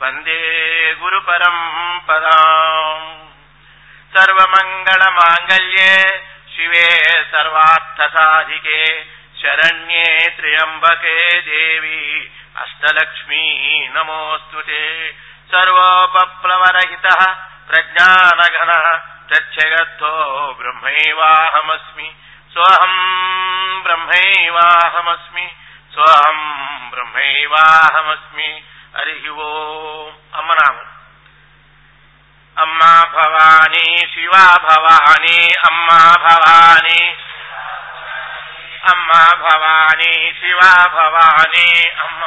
వందే గురు పరంపరాం సర్వమంగళమాంగళ్యే శివే సర్వార్థసాధికే శరణ్యే త్ర్యంబకే దేవి అష్టలక్ష్మీ నమోస్తుతే సర్వోపప్లవరహిత ప్రజ్ఞానఘన ప్రత్యగత్తో బ్రహ్మైవాహమస్మి సోహం బ్రహ్మైవాహమస్మి సోహం బ్రహ్మైవాహమస్మి హరి ఓం అమ్మనామం అమ్మా భవానీ శివా భవానీ అమ్మా భవానీ అమ్మా భవానీ శివా భవానీ అమ్మా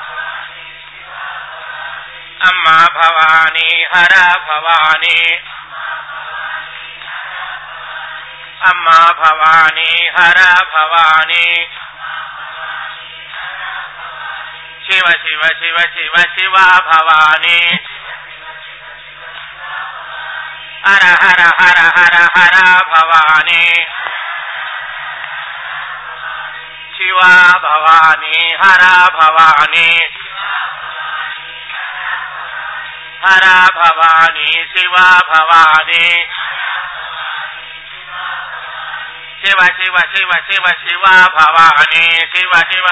అమ్మా భవానీ హర భవానీ అమ్మా భవానీ హర భవానీ శివ శివ శివ శివ శివ భవానీ హర హర హర హర హర భవానీ శివ భవానీ హర భవానీ హర భవానీ శివ భవానీ శివ శివ శివ శివ శివ భవానీ శివ శివ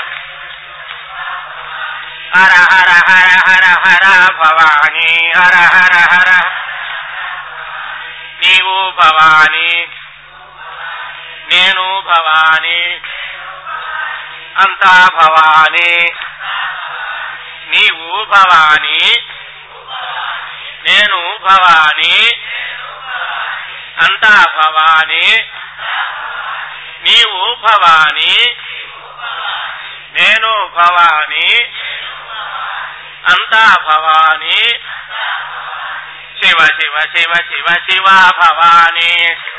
హర హర హర హర హర భవానీ హర హర హర నీవు భవానీ నేను భవానీ అంతా భవానీ నీవు భవానీ నేను భవానీ అంతా భవానీ నీవు భవానీ నేను భవానీ అంతా భవానీ శివ శివ శివ శివ శివ భవానీ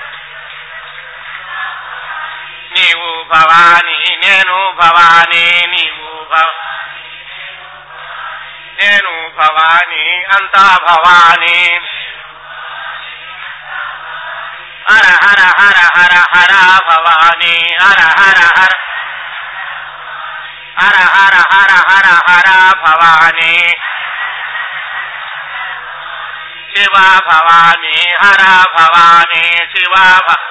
నీవు భవానీ నేను భవానీ నీవు భవ నేను భవానీ అంతా భవానీ హర హర హర హర హర భవానీ హర హర హర హర హర హర హర హర భవానీ శివ భవానీ హర భవానీ శివ భ-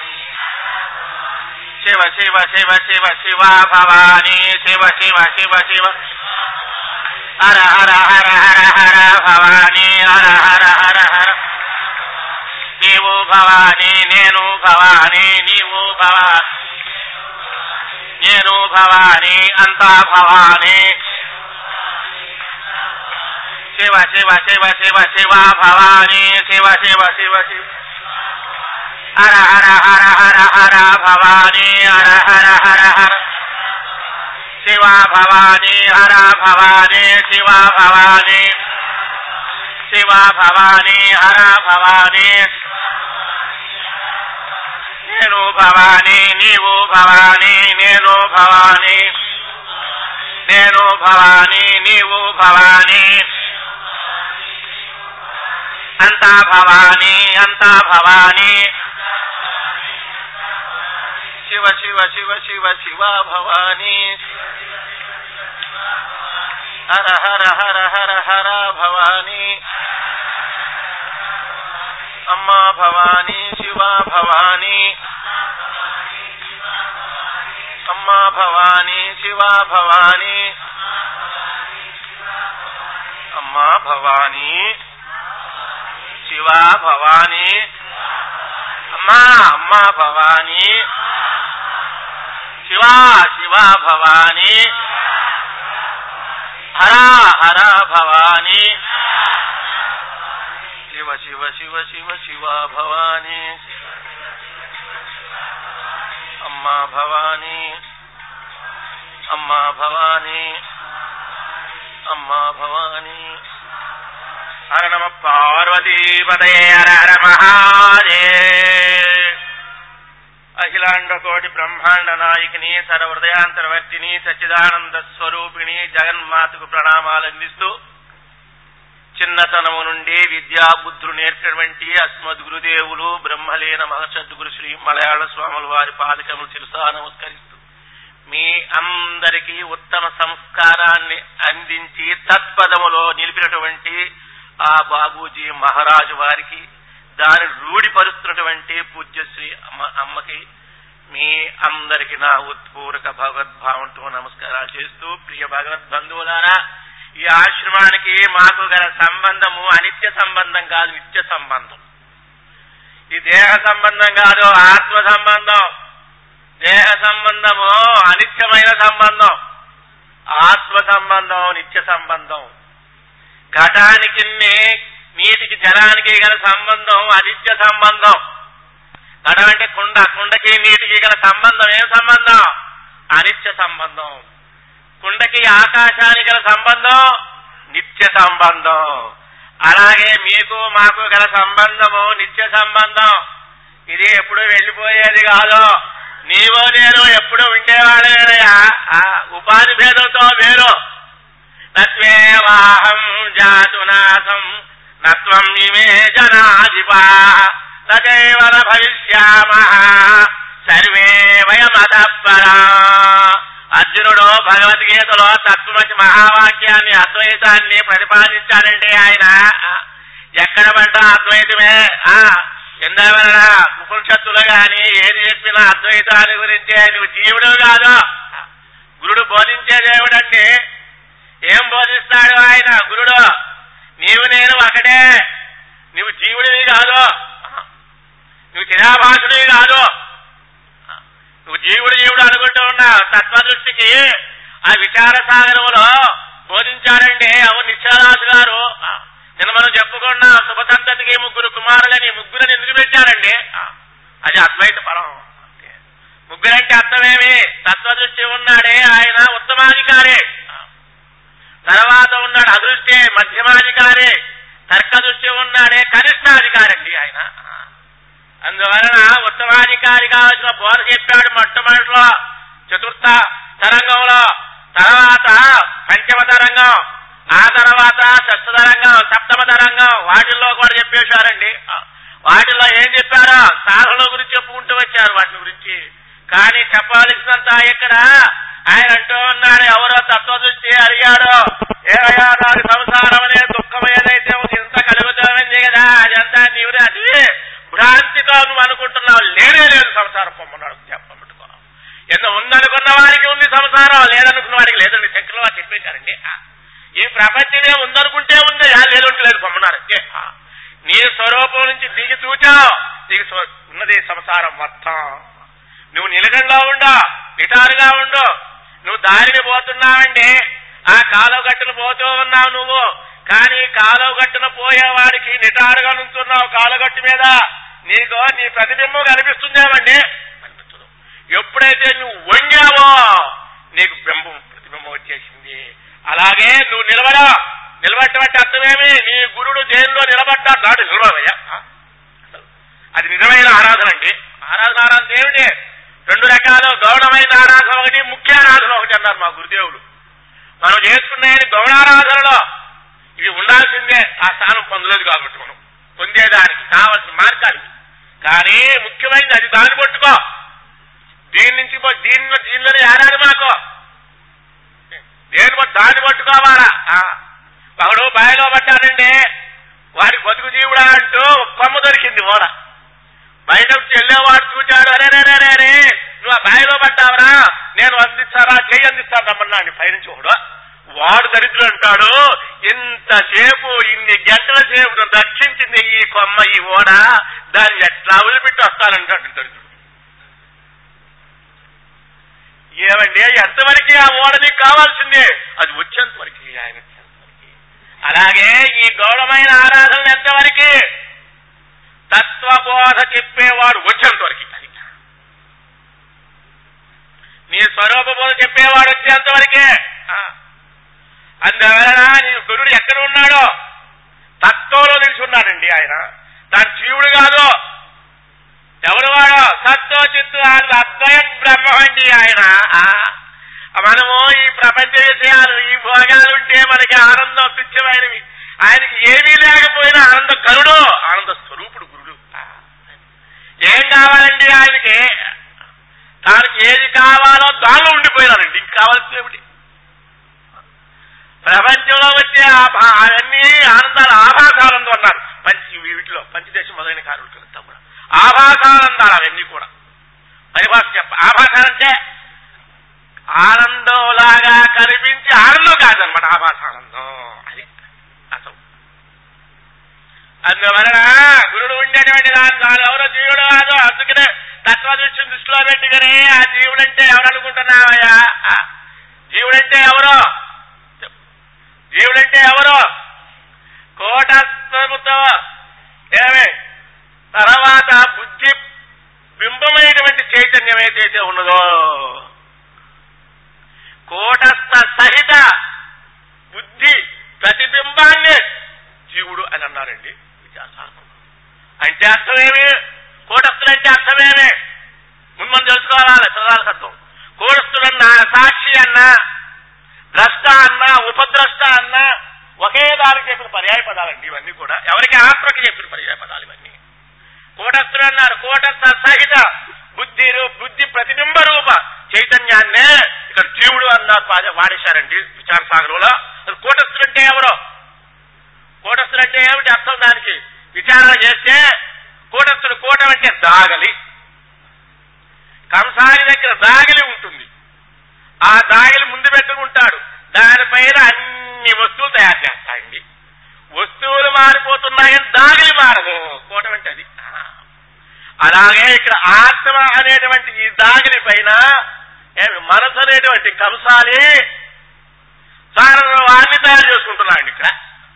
శివ శివ శివ శివ శివ భవానీ శివ శివ శివ శివ హర హర హర హర హర భవానీ హర హర హర హర నీవు భవానీ నేను భవానీ నీవు భవానీ నేను భవానీ అంతా భవానీ శివ శివ శివ శివ శివ భవానీ శివ శివ శివ శివ హర హర హర హర హర భవానీ హర హర హర హర శివ భవానీ హర భవానీ శివ భవానీ శివ భవానీ హర భవానీ నేను భవానీ నీవు భవానీ నేను భవానీ నేను భవానీ నీవు భవానీ అంతా భవానీ అంతా భవానీ శివ శివ శివ శివ శివ భవానీ హర హర హర హర హర భవానీ అమ్మా భవానీ శివ భవానీ అమ్మా భవానీ శివ భవానీ అమ్మా భవానీ శివ భవానీ అమ్మా అమ్మా భవానీ శివ శివ భవానీ హర హర భవానీ శివ శివ శివ శివ శివ భవానీ అమ్మా భవానీ అమ్మా భవానీ అమ్మా భవానీ హర నమ పార్వతీపదే హర హర మహాదే అఖిలాండ కోటి బ్రహ్మాండ నాయకిని సర్వహృదయాంతర్వర్తిని సచ్చిదానంద స్వరూపిణి జగన్మాతకు ప్రణామాలు అందిస్తూ చిన్నతనము నుండి విద్యా బుద్ధులు నేర్పినటువంటి అస్మద్ గురుదేవులు బ్రహ్మలీన మహసద్గురు శ్రీ మలయాళ స్వాముల వారి పాదకములు శిరసా నమస్కరిస్తూ మీ అందరికీ ఉత్తమ సంస్కారాన్ని అందించి తత్పదములో నిలిపినటువంటి ఆ బాబూజీ మహారాజు వారికి దాని రూఢిపరుస్తున్నటువంటి పూజ్యశ్రీ అమ్మ అమ్మకి మీ అందరికి నా ఉత్పూరక భగవద్భావంతో నమస్కారాలు చేస్తూ ప్రియ భగవద్ బంధువులారా ఈ ఆశ్రమానికి మాకు గల సంబంధము అనిత్య సంబంధం కాదు నిత్య సంబంధం ఈ దేహ సంబంధం కాదు ఆత్మ సంబంధం దేహ సంబంధము అనిత్యమైన సంబంధం ఆత్మ సంబంధం నిత్య సంబంధం ఘటానికి నీటికి జలానికి గల సంబంధం అనిత్య సంబంధం ఘటం అంటే కుండ కుండకి నీటికి గల సంబంధం ఏం సంబంధం అనిత్య సంబంధం కుండకి ఆకాశానికి గల సంబంధం నిత్య సంబంధం అలాగే మీకు మాకు గల సంబంధము నిత్య సంబంధం ఇది ఎప్పుడు వెళ్ళిపోయేది కాదు నీవో నేను ఎప్పుడు ఉండేవాడేనయ్యా ఆ ఉపాధి భేదంతో వేరు తత్వేవాహం జాతునాథం నత్వం ఇమే జనాధిపా తదైవన భవిష్యామ సర్వే వయమతపరా అర్జునుడు భగవద్గీతలో తత్వమతి మహావాక్యాన్ని అద్వైతాన్ని ప్రతిపాదించాడంటే ఆయన ఎక్కడ పడ్డా అద్వైతమే ఆ ఎందవలన ఉపనిషత్తులు గాని ఏది చెప్పినా అద్వైతాన్ని గురించే నువ్వు జీవుడు కాదు గురుడు బోధించేదేవుడంటే ఏం బోధిస్తాడు ఆయన గురుడు నీవు నేను ఒకటే నువ్వు జీవుడివి కాదు నువ్వు చిరాభాషుడివి కాదు నువ్వు జీవుడు జీవుడు అనుకుంటూ ఉన్నావు తత్వదృష్టికి ఆ విచార సాగరంలో బోధించాడంటే అవును నిత్యాదాసు గారు నిన్న మనం చెప్పుకున్నాం శుభసంతతికి ముగ్గురు కుమారులని ముగ్గురని ఎందుకు పెట్టారండి అది అద్వైత పరం ముగ్గురంటే అర్థమేమి తత్వదృష్టి ఉన్నాడే ఆయన ఉత్తమాధికారి తర్వాత ఉన్నాడు అదృష్టి మధ్యమాధికారి తర్క దృష్టి ఉన్నాడే కనిష్టాధికారి అండి ఆయన అందువలన ఉత్తమాధికారి కావాల్సిన బోధ చెప్పాడు మొట్టమొదటిలో చతుర్థ తరంగంలో తర్వాత పంచమ తరంగం ఆ తర్వాత షష్ఠ తరంగం సప్తమ తరంగం వాటిల్లో కూడా చెప్పేశారండి వాటిల్లో ఏం చెప్పారో సాధనల గురించి చెప్పుకుంటూ వచ్చారు వాటి గురించి కానీ చెప్పాల్సినంత ఇక్కడ ఆయన అంటూ ఉన్నాడు ఎవరో తత్వ దృష్టి అడిగాడు ఏమయ్యా నాది సంసారం అనే దుఃఖం ఏదైతే ఉంది ఇంత కలుగుతామని కదా అదంతా నీవు అది భ్రాంతితో నువ్వు అనుకుంటున్నావు లేనే లేదు సంసారం పొమ్మన్నాడు చెప్పబట్టుకో ఎంత ఉందనుకున్న వారికి ఉంది సంసారం లేదనుకున్న వారికి లేదండి శంకర్లు వారు చెప్పేశారండి ఈ ప్రపంచమే ఉందనుకుంటే ఉంది లేదంటే లేదు పొమ్మన్నారు నీ స్వరూపం నుంచి దిగి చూచావు దిగి ఉన్నది సంసారం మొత్తం నువ్వు నిలకంగా ఉండు నిటారుగా ఉండు నువ్వు దారిని పోతున్నావండి ఆ కాలువ గట్టును పోతూ ఉన్నావు నువ్వు కానీ కాలువ గట్టున పోయేవాడికి నిటారుగా నుంచున్నావు కాలుగట్టు మీద నీకు నీ ప్రతిబింబం కనిపిస్తుందేమండి కనిపించదు ఎప్పుడైతే నువ్వు వంగావో నీకు బింబం ప్రతిబింబం వచ్చేసింది అలాగే నువ్వు నిలబడా నిలబట్టబట్టి అర్థమేమి నీ గురుడు జైల్లో నిలబడ్డా నాడు నిలబడయ్యా అది నిజమైన ఆరాధన అండి ఆరాధన ఆరాధన ఏమిటి రెండు రకాలు గౌరవమైన ఆరాధన ఒకటి ముఖ్య ఆరాధన ఒకటి అన్నారు మా గురుదేవుడు మనం చేసుకున్నాయని గౌరవారాధనలో ఇవి ఉండాల్సిందే ఆ స్థానం పొందలేదు కాబట్టి మనం పొందేదానికి కావలసిన మార్గాలు కానీ ముఖ్యమైనది అది దాన్ని పట్టుకో దీని నుంచి దీనిలో దీనిలోనే ఏడాది మాకు దేని దాన్ని పట్టుకోవాలా ఒకడు బావిలో పడ్డానండి వాడి బతుకు జీవుడా అంటూ కొమ్మ దొరికింది ఓడ బయటకు చెల్లేవాడు చూచాడు అరే రే రే రే నువ్వు ఆ బావిలో పడ్డావరా నేను అందిస్తారా చెయ్యి అందిస్తాను రమ్మన్నాడు పైనుంచి ఒకడు వాడు దరిద్రుడు అంటాడు ఇంతసేపు ఇన్ని గంటల సేపు రక్షించింది ఈ కొమ్మ ఈ ఓడ దాన్ని ఎట్లా వదిలిపెట్టి వస్తానంటాడు దరిద్రుడు ఏమండి ఎంతవరకు ఆ ఓడ నీకు కావాల్సిందే అది వచ్చేంత వరకు ఆయన అలాగే ఈ గౌరవమైన ఆరాధన ఎంతవరకు తత్వబోధ చెప్పేవాడు వచ్చేంత వరకు అది నీ స్వరూప బోధ చెప్పేవాడు వచ్చేంత వరకే అందువలన నీ గురుడు ఎక్కడ ఉన్నాడో తత్వంలో నిలుచున్నాడండి ఆయన దాని జీవుడు కాదు ఎవరు వాడు సత్తో చిత్తు అద్వయం బ్రహ్మ అండి ఆయన మనము ఈ ప్రపంచ విషయాలు ఈ భోగాలు ఉంటే మనకి ఆనందం తుచ్చమైనవి ఆయనకి ఏమీ లేకపోయినా ఆనంద కరుడు ఆనంద స్వరూపుడు గురుడు ఏం కావాలండి ఆయనకి తానికి ఏది కావాలో దానిలో ఉండిపోయినారండి ఇంక కావాల్సింది ఏమిటి ప్రపంచంలో వచ్చే ఆభా- అవన్నీ ఆనందాలు ఆభాసానందం అన్నారు పంచి వీటిలో పంచదేశం మొదలైన కార్మికులంతా కూడా ఆభాసానందాలు అవన్నీ కూడా పరిభాష చెప్ప ఆభాసాలంటే ఆనందంలాగా కనిపించి ఆనందం కాదనమాట ఆభాసానందం అది అసలు అందువలన గురుడు ఉండేటువంటి దాని దాని ఎవరో జీవుడు కాదు అందుకనే తత్వదృష్టిని దృష్టిలో పెట్టుకుని ఆ జీవుడంటే ఎవరు అనుకుంటున్నావయ్యా ఆ జీవుడంటే ఎవరో జీవుడంటే ఎవరో కోటస్థముతో ఏమే తర్వాత బుద్ధి బింబమైనటువంటి చైతన్యం ఏదైతే ఉన్నదో కోటస్థ సహిత బుద్ధి ప్రతిబింబాన్ని జీవుడు అని అన్నారండి విద్యాసాగరం అంటే అర్థమేమి కోటస్థులంటే అర్థమేమి ముందు మనం తెలుసుకోవాలి చదవాలి అర్థం కోటస్థుడన్నా సాక్షి అన్నా ద్రష్ట అన్నా ఉపద్రష్ట అన్నా ఒకే దానికి చెప్పిన పర్యాయ పదాలండి ఇవన్నీ కూడా ఎవరికి ఆత్మకి చెప్పిన పర్యాయ పదాలు ఇవన్నీ కోటస్థుడు అన్నారు కోటస్థ సహిత బుద్ధి రూ- బుద్ధి ప్రతిబింబ రూప చైతన్యాన్నే ఇక్కడ జీవుడు అన్నారు వాడే- వాడేశారండి విచార సాగరంలో అసలు కోటస్థుడు అంటే ఎవరో కోటస్థుడు అంటే ఏమిటి అర్థం దానికి విచారణ చేస్తే కోటస్థుడు కోటం అంటే దాగలి కంసాలి దగ్గర దాగలి ఉంటుంది ఆ దాగలి ముందు పెట్టుకుంటాడు దానిపైన అన్ని వస్తువులు తయారు చేస్తాయండి వస్తువులు మారిపోతున్నాయని దాగలి మారదు కోటం అంటే అది అలాగే ఇక్కడ ఆత్మ అనేటువంటి ఈ దాగిలి పైన ఏమి మనసు అనేటువంటి కంసాలి సారణ వారిని తయారు చేసుకుంటున్నాడు ఇక్కడ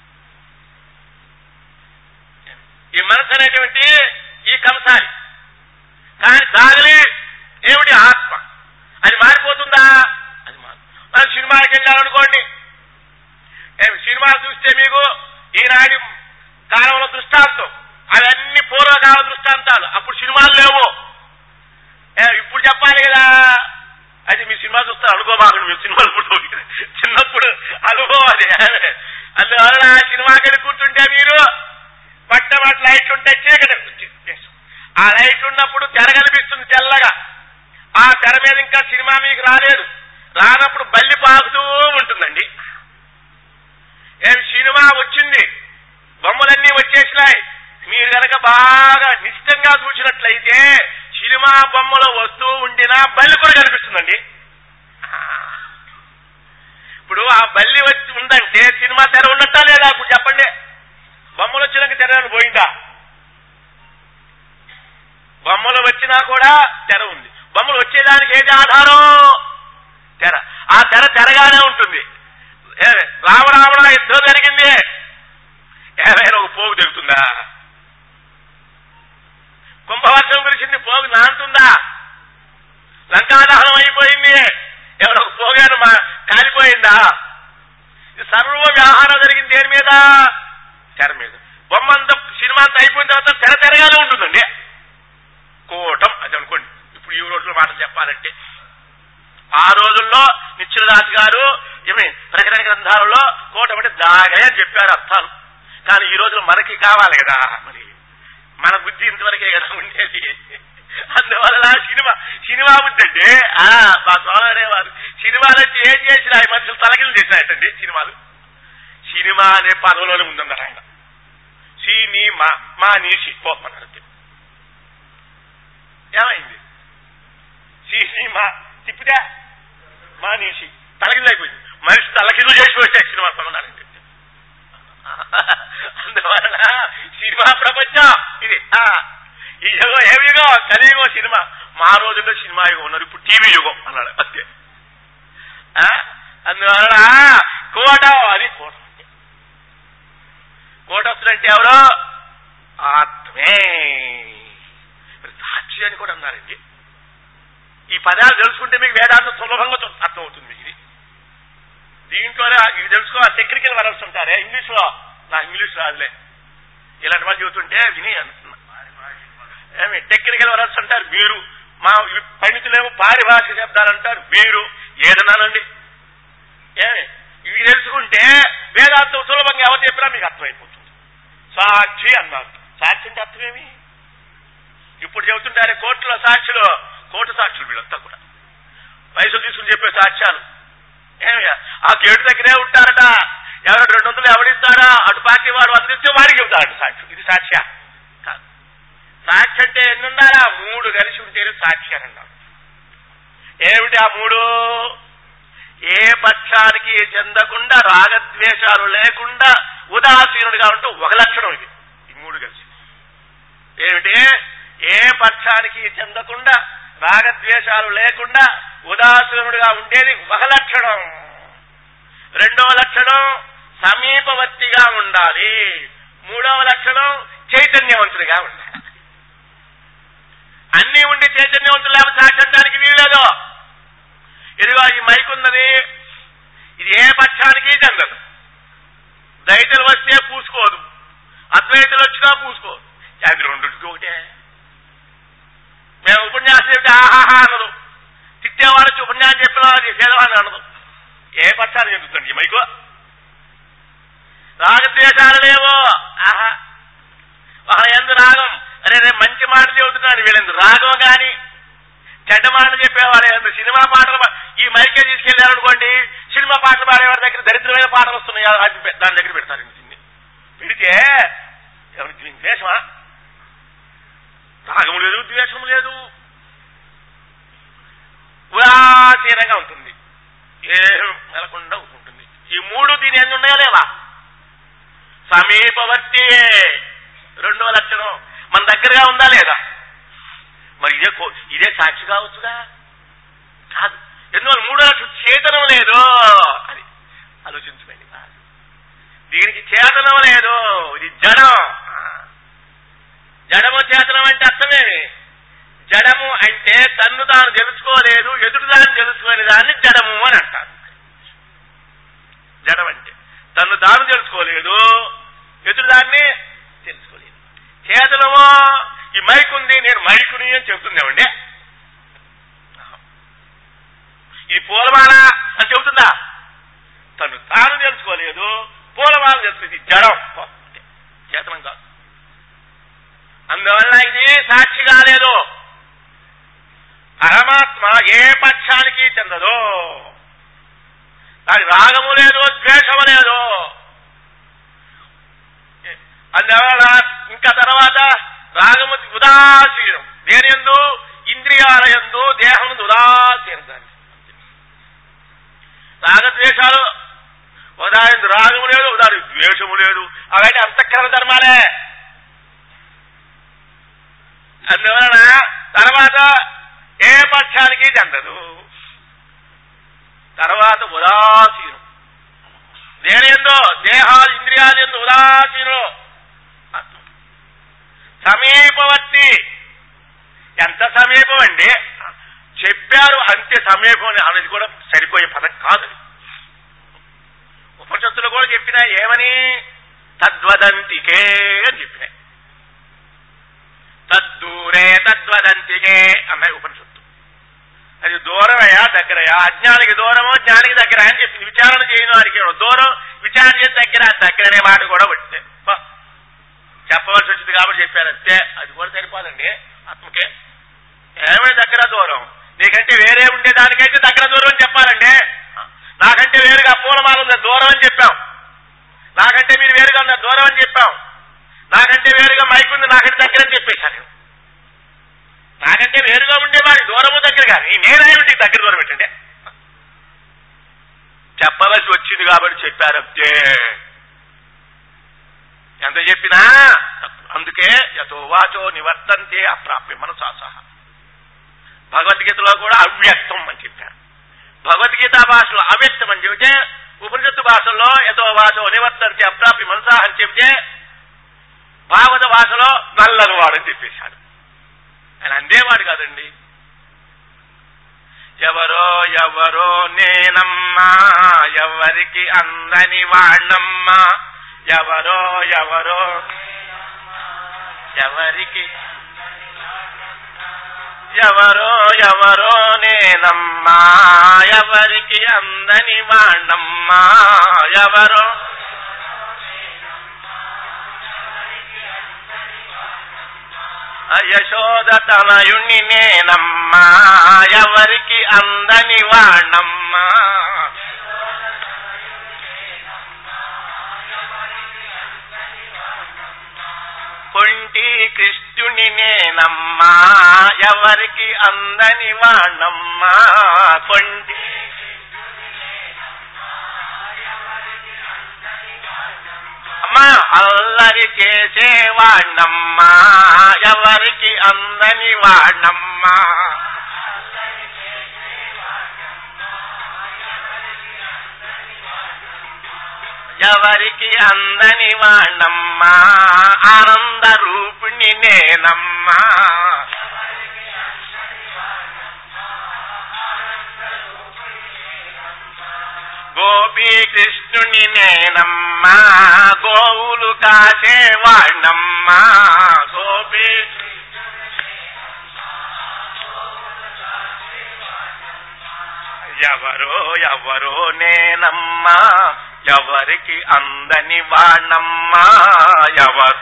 ఈ మనసు అనేటువంటి ఈ కంసాలి కానీ దాగిలి ఏమిటి ఆత్మ అది మారిపోతుందా అది మారు మనం సినిమాకి వెళ్ళాలనుకోండి ఏమి సినిమా చూస్తే మీకు ఈనాటి కాలంలో దృష్టాంతం అవన్నీ పూర్వకాల దృష్టాంతాలు అప్పుడు సినిమాలు లేవు ఏ, ఇప్పుడు చెప్పాలి కదా అది మీ సినిమా చూస్తారు అనుకోబాకండి మీ సినిమాలు ఇప్పుడు చిన్నప్పుడు అనుభవం అది అందువల్ల సినిమాకి వెళ్ళి కూర్చుంటే మీరు పట్టమట్ లైట్ ఉంటే చీకటి కూర్చుంటే ఆ లైట్ ఉన్నప్పుడు తెర కనిపిస్తుంది తెల్లగా ఆ తెర మీద ఇంకా సినిమా మీకు రాలేదు రానప్పుడు బల్లి పాకుతూ ఉంటుందండి ఏం సినిమా వచ్చింది బొమ్మలన్నీ వచ్చేసినాయి మీరు కనుక బాగా నిశ్చితంగా చూసినట్లయితే సినిమా బొమ్మలో వస్తూ ఉండినా బల్లి కూడా కనిపిస్తుందండి ఇప్పుడు ఆ బల్లి వచ్చి ఉందంటే సినిమా తెర ఉన్నట్టా లేదా ఇప్పుడు చెప్పండి బొమ్మలు వచ్చినాక తెర ఏమైనా పోయిందా బొమ్మలు వచ్చినా కూడా తెర ఉంది బొమ్మలు వచ్చేదానికి ఏది ఆధారం తెర ఆ తెర తెరగానే ఉంటుంది ఏ, రామరావణ యుద్ధం జరిగింది ఏమైనా ఒక పోగు దిగుతుందా కుంభవర్షం కురిసింది పోగు నాంతుందా లంకాదహనం అయిపోయింది ఎవరో ఒక పోగాను మా కాలిపోయిందా ఇది సర్వ వ్యవహారం జరిగింది దేని మీద తెర మీద బొమ్మ అంతా సినిమా అంతా అయిపోయిన తర్వాత తెర తెరగానే ఉంటుందండి కోటం అది అనుకోండి ఇప్పుడు ఈ రోజుల మాటలు చెప్పాలంటే ఆ రోజుల్లో నిశ్చలదాస్ గారు ఏమి ప్రకటన గ్రంథాలలో కోటం అంటే దాగలే అని చెప్పారు అర్థాలు కానీ ఈ రోజులు మనకి కావాలి కదా మరి మన బుద్ధి ఇంతవరకే కదా ఉండేది అందువల్ల సినిమా సినిమా బుద్ధి అంటే ఆ, మా స్వామి అనేవారు సినిమాలు అంటే ఏం చేసినా ఈ మనుషులు తలకిలు చేసినాయటండి సినిమాలు సినిమా అనే పదంలోనే ఉందన్నారు ఆయన సీని మా మా నీసి పోమన్నారు అంతే. ఏమైంది సీని మా తిప్పితే మా నీసి తలకిందు అయిపోయింది మనిషి తలకిందు చేసి వచ్చాయి సినిమా పదనాలంటే అందువలన సినిమా ప్రపంచం ఇది ఆ, ఈ యుగం ఏ యుగం కలియుగం సినిమా మా రోజుల్లో సినిమా యుగం ఉన్నారు ఇప్పుడు టీవీ యుగం అన్నాడు అంతే ఆ, అందువలన కోట అది కోట కోటస్తులంటే ఎవరో ఆత్మే మరి సాక్షి అని కూడా అన్నారండి ఈ పదాలు తెలుసుకుంటే మీకు వేదాంతం సులభంగా అర్థం- అర్థమవుతుంది మీకు ఇది దీంట్లోనే ఇది తెలుసుకోవాలి టెక్నికల్ వరల్స్ ఉంటారే ఇంగ్లీష్ లో నా ఇంగ్లీష్ రాదులే ఇలాంటి వాళ్ళు చెబుతుంటే విని అంటున్నా ఏమి టెక్నికల్ వరల్స్ అంటారు వీరు మా పండితులేమో పారిభాష శబ్దాలు అంటారు వీరు ఏదన్నానండి ఏమి ఇవి తెలుసుకుంటే వేదాంతం సులభంగా ఎవరు చెప్పినా మీకు అర్థమైపోతుంది సాక్షి అన్నారు సాక్షి అంటే అర్థమేమి ఇప్పుడు చెబుతుంటారే కోర్టులో సాక్షులు కోట సాక్షులు వీళ్ళంతా కూడా వయసులు తీసుకుని చెప్పే సాక్ష్యాలు ఏమయ్యా ఆ గేటు దగ్గరే ఉంటారట ఎవరు రెండు వందలు ఎవడిస్తాడా అటు పార్టీ వాడు అందిస్తే వాడికి చెబుతాడు సాక్షి ఇది సాక్ష్య కాదు సాక్షి అంటే ఎన్ని ఉండాలా మూడు కలిసి ఉంటేనే సాక్షి అని అన్నారు ఏమిటి ఆ మూడు ఏ పక్షానికి చెందకుండా రాగద్వేషాలు లేకుండా ఉదాసీనుడిగా ఉంటూ ఒక లక్షణం ఇది ఈ మూడు కలిసి ఏమిటి ఏ పక్షానికి చెందకుండా రాగద్వేషాలు లేకుండా ఉదాసీనుడిగా ఉండేది ఒక లక్షణం రెండవ లక్షణం సమీపవర్తిగా ఉండాలి మూడవ లక్షణం చైతన్యవంతుడిగా ఉండాలి అన్ని ఉండి చైతన్యవంతులు లేకపోతే సాక్షించడానికి వీల్లేదు ఇదిగో ఈ మైక్ ఉన్నది ఇది ఏ పక్షానికి చెందదు దైతులు వస్తే పూసుకోదు అద్వైతులు వచ్చినా పూసుకోదు అది రెండుకి ఒకటే మేము ఉపన్యాసం చెప్తే ఆహాహా అనదు తిట్టేవాడు వచ్చి ఉపన్యాసం చెప్పిన వాడు చేసేవాడిని అనదు ఏ పక్షాన్ని చెందుతుంది ఈ మైకు రాగద్వేషాలు లేవు ఆహా ఒక ఎందు రాగం అరే రేపు మంచి మాట చెబుతున్నాడు వీళ్ళందు రాగం గాని చెడ్డ మాట చెప్పేవాడు ఎందు సినిమా పాటలు పా- ఈ మైకే తీసుకెళ్లారనుకోండి సినిమా పాటలు పాడేవాడి దగ్గర దరిద్రమైన పాటలు వస్తున్నాయి అది పె- దాని దగ్గర పెడతారు ఇంటిని పెడితే ఎవరికి దీనికి ద్వేషమా రాగం లేదు ద్వేషం లేదు ఉదాసీనంగా ఉంటుంది ఏం నెలకుండా ఉంటుంది ఈ మూడు దీని ఎన్ని ఉన్నాయా లేవా సమీపవర్తి రెండో లక్షణం మన దగ్గరగా ఉందా లేదా మరి ఇదే కో- ఇదే సాక్షి కావచ్చుగా కాదు ఎందువల్ల మూడో లక్షణం చేతనం లేదు అది ఆలోచించుకోండి దీనికి చేతనం లేదు ఇది జడం జడము చేతనం అంటే అర్థమేమి జడము అంటే తన్ను తాను తెలుసుకోలేదు ఎదుటి దాన్ని తెలుసుకునే దాన్ని జడము అని అంటారు జడం అంటే తన్ను తాను తెలుసుకోలేదు ఎదుటి దాన్ని తెలుసుకోలేదు చేతనము ఈ మైక్ ఉంది నేను మైకుని అని చెబుతుందేమండి ఈ పూలమాల అని చెబుతుందా తను తాను తెలుసుకోలేదు పూలమాల తెలుస్తుంది జడం చేతనం కాదు అందువల్ల ఇది సాక్షి కాలేదు పరమాత్మ ఏ పక్షానికి చెందదు దానికి రాగము లేదు ద్వేషము లేదు అందువల్ల ఇంకా తర్వాత రాగము ఉదాసీనం దేని ఎందు ఇంద్రియాల ఎందు దేహం ఉదాసీనం దానికి రాగద్వేషాలు ఉదాహరణ రాగము లేదు ఉదాహరణ ద్వేషము లేదు అవన్నీ అంతఃకరణ ధర్మాలే అందువలన తర్వాత ఏ పక్షానికి చెందదు తర్వాత ఉదాసీనం దేని ఎందో దేహాలు ఇంద్రియాలు ఎందు ఉదాసీనం సమీపవర్తి ఎంత సమీపం అండి చెప్పారు అంతే సమీపం అని అనేది కూడా సరిపోయే పదం కాదు ఉపనిషత్తులు కూడా చెప్పినా ఏమని తద్వదంతికే అని చెప్పినాయి తద్దూరే తద్వదంతికే అన్నాయి ఉపనిషత్తు అది దూరమయ్యా దగ్గరయ్యా అజ్ఞానికి దూరము జ్ఞానికి దగ్గర అని చెప్పింది విచారణ చేయను వారికి దూరం విచారణ చేసి దగ్గర దగ్గర అనే మాట కూడా వచ్చింది బా, చెప్పవలసి వచ్చింది కాబట్టి చెప్పారు అంతే అది కూడా సరిపోదండి ఆత్మకే ఏమైనా దగ్గర దూరం నీకంటే వేరే ఉండే దానికైతే దగ్గర దూరం అని చెప్పాలండి నాకంటే వేరుగా పూలమాల ఉంది దూరం అని చెప్పాం నాకంటే మీరు వేరుగా ఉన్న దూరం అని చెప్పాం నాకంటే వేరుగా మైక్ ఉంది నాకంటే దగ్గర అని చెప్పేశాను నేను. నాకంటే వేరుగా ఉండేవాడి దూరము దగ్గర కానీ నేనే ఇంటికి దగ్గర దూరం పెట్టండి చెప్పవలసి వచ్చింది కాబట్టి చెప్పారు అంతే ఎంత చెప్పినా తప్పు. అందుకే యతో వాచో నివర్తంతే అప్రాప్య మనసా సహా భగవద్గీతలో కూడా అవ్యక్తం అని చెప్పారు భగవద్గీత భాషలో అవ్యక్తం అని చెబితే ఉపనిషత్తు భాషల్లో యతో వాచో నివర్తంతే అప్రాప్య మనసా అని చెబితే భాగవత భాషలో నల్లని వాడు అని చెప్పేశాడు ఆయన అందేవాడు కాదండి ఎవరో ఎవరో నేనమ్మా ఎవరికి అందని వాణ్ణమ్మా ఎవరో ఎవరో ఎవరికి ఎవరో ఎవరో నేనమ్మా ఎవరికి అందని వాణ్ణమ్మా ఎవరో యశోద తనయుణ్ణి నేనమ్మా ఎవరికి అందని వాణమ్మా కొంటి కృష్ణుని నేనమ్మా ఎవరికి అందని వాణమ్మా కొంటి అమ్మా అల్లరి చేసేవాణమ్మా ఎవరికి అందని వాణమ్మా ఎవరికి అందని వాణమ్మా ఆనంద రూపిణి నేనమ్మా గోపీ కృష్ణుని నేనమ్మా గోవులు కాసేవాణమ్మా గోపీ ఎవరో ఎవరో నేనమ్మా ఎవరికి అందని వాణమ్మా ఎవరు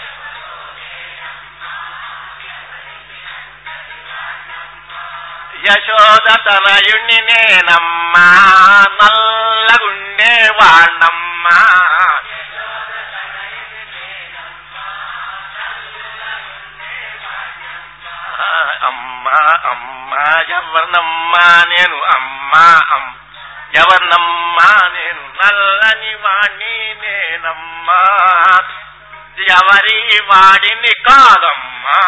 యశోద తనయుణ్ణి నేనమ్మా నల్లగుండే వాణమ్మా అమ్మా అమ్మా ఎవరినమ్మా నేను అమ్మా అమ్ ఎవరినమ్మా నేను నల్లని వాణ్ణి నేనమ్మా ఎవరి వాడిని కాదమ్మా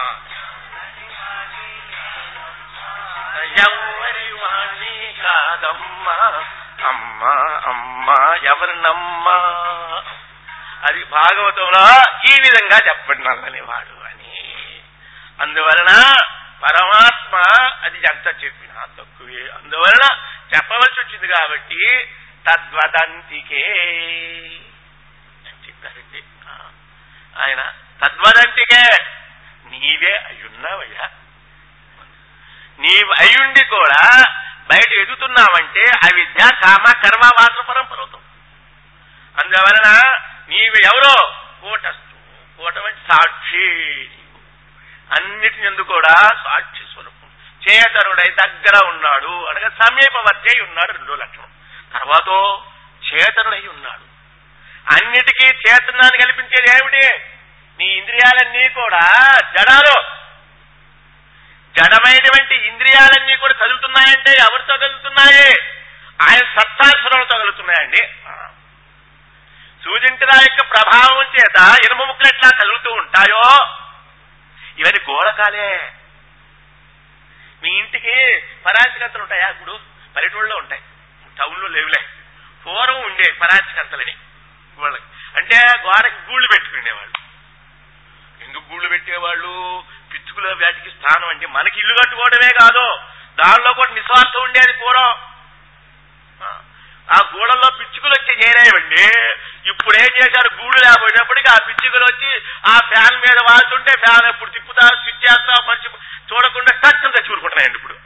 ఎవరి వాణ్ణి కాదమ్మా అమ్మా అమ్మా ఎవరినమ్మా అది భాగవతంలో ఈ విధంగా చెప్పండి నల్లని వాడు అని అందువలన పరమాత్మ అది ఎంత చెప్పినా తక్కువే అందువలన చెప్పవలసి వచ్చింది కాబట్టి తద్వదంతికే అని చెప్పారండి ఆ, ఆయన తద్వదంతికే నీవే అయ్యున్నావయ్యా నీవు అయ్యుండి కూడా బయట ఎదుగుతున్నావంటే అవిద్య కామ కర్మ వాసన పరంపరవుతాం అందువలన నీవు ఎవరో కూటస్థు కూటమంటే సాక్షి అన్నిటిని ఎందుకు కూడా సాక్షి స్వరూపం చేతనుడై దగ్గర ఉన్నాడు అనగా సమీపవర్తి అయి ఉన్నాడు రెండో లక్షణం తర్వాత చేతనుడై ఉన్నాడు అన్నిటికీ చేతనాన్ని కల్పించేది ఏమిటి నీ ఇంద్రియాలన్నీ కూడా జడాలు జడమైనటువంటి ఇంద్రియాలన్నీ కూడా కదులుతున్నాయంటే ఎవరితో కదులుతున్నాయి ఆయన సత్తాశ్వరంతో కదులుతున్నాయండి సూచించడా యొక్క ప్రభావం చేత ఇనుము ముక్కలు ఎట్లా కదులుతూ ఉంటాయో ఇవన్నీ గోరకాలే మీ ఇంటికి పరాచికత్తలు ఉంటాయా ఇప్పుడు పల్లెటూళ్ళలో ఉంటాయి టౌన్లో లేవులే పూర్వం ఉండే పరాచికత్తలని వాళ్ళకి అంటే గోడకి గూళ్ళు పెట్టుకునేవాళ్ళు ఎందుకు గూళ్ళు పెట్టేవాళ్ళు పిచ్చుకుల వాటికి స్థానం అంటే మనకి ఇల్లు కట్టుకోవడమే కాదు దానిలో కూడా నిస్వార్థం ఉండేది పూర్వం ఆ, ఆ గూడల్లో పిచ్చుకలు వచ్చి చేరేవండి ఇప్పుడు ఏం చేశారు గూడు లేకపోయేటప్పటికి ఆ పిచ్చుకలు వచ్చి ఆ ఫ్యాన్ మీద వాళ్తుంటే ఫ్యాన్ ఎప్పుడు తిప్పుతా స్విచ్ చేస్తా మంచి చూడకుండా టచ్ తెచ్చి ఊరుకుంటున్నాయండి ఇప్పుడు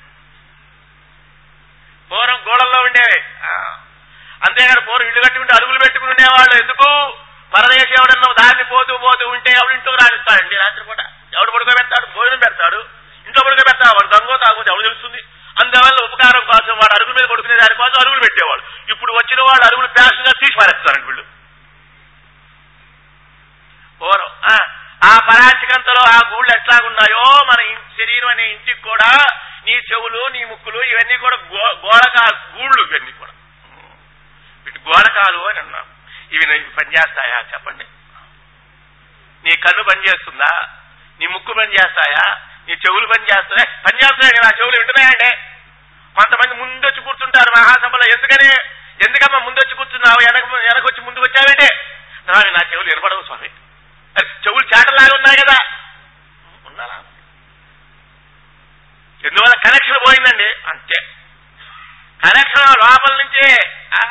పూర్వం గోడల్లో ఉండేవి ఆ, అంతేగాని పూర్వం ఇల్లు కట్టుకుంటే అరుగులు పెట్టుకుని ఉండేవాళ్ళు ఎందుకు పరదేశం ఎవడన్నా దారిని పోతూ పోతూ ఉంటే ఎవడు ఇంట్లో రాణిస్తాడండి రాత్రి పూట ఎవడు పడుకోబెడతాడు భోజనం పెడతాడు ఇంట్లో పడుకోబెడతాడు వాడు దొంగ తాగుతుంది ఎవడు తెలుస్తుంది అందువల్ల ఉపకారం కోసం వాడు అరుగు మీద కొడుకునే దానికోసం అరుగులు పెట్టేవాడు ఇప్పుడు వచ్చిన వాడు అరుగులు ప్యాషన్ గా తీసి పారేస్తారండి వీళ్ళు పూర్వం ఆ, ఆ పరాచికంతలో ఆ గూళ్ళు ఎట్లాగున్నాయో మన ఇన్- శరీరం అనే ఇంటికి కూడా నీ చెవులు నీ ముక్కులు ఇవన్నీ కూడా గో- గోడకా గూళ్ళు ఇవన్నీ కూడా వీటి గోడకాలు అని అన్నాం ఇవి నీకు పనిచేస్తాయా చెప్పండి నీ కన్ను పనిచేస్తుందా నీ ముక్కు పనిచేస్తాయా నీ చెవులు పనిచేస్తాయా పనిచేస్తున్నాయి నా చెవులు వింటున్నాయండి కొంతమంది ముందొచ్చి కూర్చుంటారు మహాసభలో ఎందుకని ఎందుకమ్మా ముందొచ్చి కూర్చున్నావు వెనక వెనకొచ్చి ముందుకు వచ్చావేంటే స్వామి నా చెవులు వినపడవు స్వామి అరే, చెవులు చాటలాగా ఉన్నాయి కదా ఉన్నారా ఎందువల్ల కనెక్షన్ పోయిందండి అంతే కనెక్షన్ లోపల నుంచి ఆ,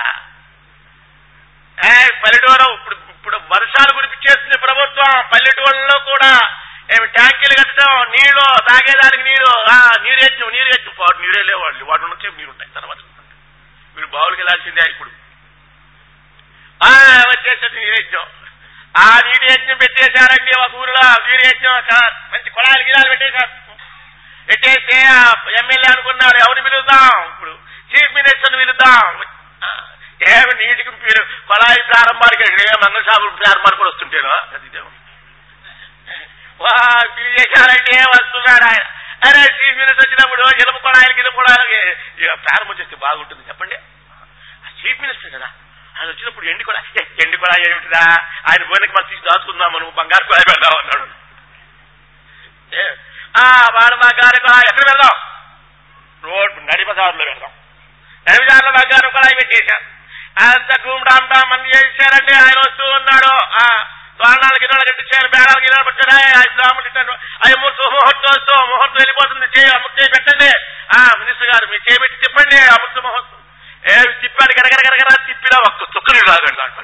ఏ, పల్లెటూరు ఇప్పుడు ఇప్పుడు వర్షాలు కురిపించేస్తుంది ప్రభుత్వం పల్లెటూళ్ళలో కూడా ఏమి ట్యాంకీలు కట్టడం నీళ్లు తాగేదానికి నీరు ఆ, నీరు ఎచ్చు నీరు ఎచ్చు వాడు నీరే లేవాళ్ళు వాటి నుంచి నీరు ఉంటాయి తర్వాత మీరు బావులకి వెళ్ళాల్సిందే ఇప్పుడు ఆ, వచ్చేసేది నీరు ఎచ్చాం ఆ వీడి యజ్ఞం పెట్టేశారండి ఒక ఊరిలో వీడి యజ్ఞం క- మంచి కొడాలి గిడాలు పెట్టేశారు పెట్టేస్తే ఆ ఎమ్మెల్యే అనుకున్నాడు ఎవరిని పిలుద్దాం ఇప్పుడు చీఫ్ మినిస్టర్ పిలుద్దాం ఆ, ఏమి నీటికి మీరు కొళాయి ప్రారంభానికి ఏ మంగళసాగులు ప్రారంభానికి కూడా వస్తుంటేనో అది ఇదేమో. వా పిలిచేశారంటే వస్తున్నాడు ఆయన అరే చీఫ్ మినిస్టర్ వచ్చినప్పుడు ఇనుప కొడాయిలకి ఇనుప కొడాయిలకి ఇక ప్రారంభం చేస్తే బాగుంటుంది చెప్పండి ఆ చీఫ్ మినిస్టర్ కదా ఆయన వచ్చినప్పుడు ఎండి కూడా ఏ, ఎండి కూడా ఏమిటిరా ఆయన పోయినకి మనం తీసి దాచుకుందాం మనం బంగారు కూడా పెడదాం అన్నాడు ఏ, ఆ వాడు బంగారు కూడా ఎక్కడ పెడదాం రోడ్డు నడి బజార్లో పెడదాం నడి బజార్లో బంగారు కూడా పెట్టేశాం అంత డూమ్ డామ్ డామ్ అని చేశారంటే ఆయన వస్తూ ఉన్నాడు ఆ తోరణాలు గిన్నెలు కట్టించారు బేడాలు గిన్నెలు పెట్టారు ఆయన బ్రాహ్మణులు ఇట్టారు అయ్యి ముహూర్తం ముహూర్తం వస్తూ ముహూర్తం వెళ్ళిపోతుంది చేయి అమృత చేయి పెట్టండి ఆ మినిస్టర్ గారు మీరు చేయబెట్టి చెప్పండి అమృత ముహూర్తం ఏ తిప్పాడు గడగడ గడగడ తిప్పినా ఒక్క చుక్కలు రాగండి దాంట్లో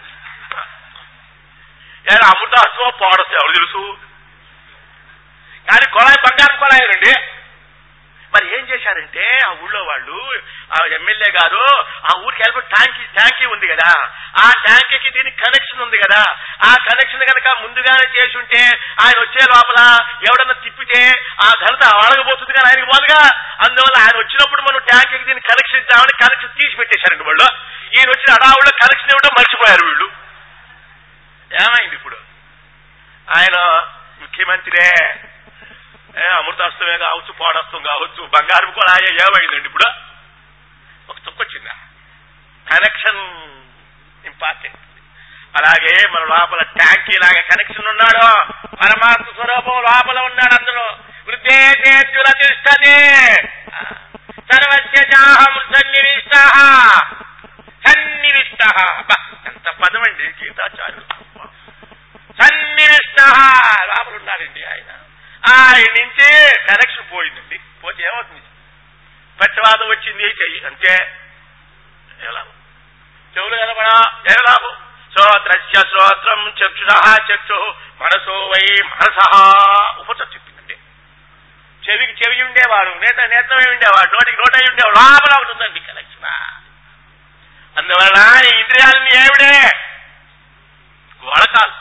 ఏ అమృతాస్తో పాడొస్తే ఎవరు తెలుసు కానీ కొళాయి బంగారం కొళాయినండి మరి ఏం చేశారంటే ఆ ఊళ్ళో వాళ్ళు ఆ ఎమ్మెల్యే గారు ఆ ఊరికి వెళ్ళి ట్యాంకీ ట్యాంకీ ఉంది కదా ఆ ట్యాంకీకి దీనికి కనెక్షన్ ఉంది కదా ఆ కనెక్షన్ కనుక ముందుగానే చేసి ఉంటే ఆయన వచ్చే లోపల ఎవడన్నా తిప్పితే ఆ ఘనత అడగబోతుంది కానీ ఆయనకి పోదుగా అందువల్ల ఆయన వచ్చినప్పుడు మనం ట్యాంకీకి దీనికి కనెక్షన్ ఇద్దామని కనెక్షన్ తీసి పెట్టేశారండి వాళ్ళు ఈయన వచ్చిన అడావుల్లో కనెక్షన్ ఇవ్వడం మర్చిపోయారు వీళ్ళు ఏమైంది ఇప్పుడు ఆయన ముఖ్యమంత్రే ఏ, అమృతాస్తమే కావచ్చు పాడస్తం కావచ్చు బంగారం కూడా ఆయా ఏమైందండి ఇప్పుడు ఒక చుక్కొచ్చిందా కనెక్షన్ ఇంపార్టెంట్ అలాగే మన లోపల ట్యాంకీ లాగా కనెక్షన్ ఉన్నాడు పరమాత్మ స్వరూపం లోపల ఉన్నాడు అందులో వృద్ధేతుల తిష్టది సర్వస్యాహం సన్నివిష్ట సన్నివిష్ట అబ్బా, ఎంత పదమండి గీతాచార్యులు సన్నివిష్ట లోపల ఉన్నాడండి ఆయన ఆయన నుంచి కనెక్షన్ పోయిందండి పోతే ఏమవుతుంది పక్షవాదం వచ్చింది చెయ్యి అంతే ఎలా చెవులు కనబడా ఏ లాభం శ్రోత్రస్య శ్రోత్రం చక్షుష చక్షు మనసో వై మనస ఉపస చెప్పిందండి చెవికి చెవి ఉండేవాడు నేత నేత్రమై ఉండేవాడు నోటికి నోట అయి ఉండేవాడు లోపల ఉంటుందండి కనెక్షన్ అందువలన ఈ ఇంద్రియాలని ఏమిడే గోళకాలు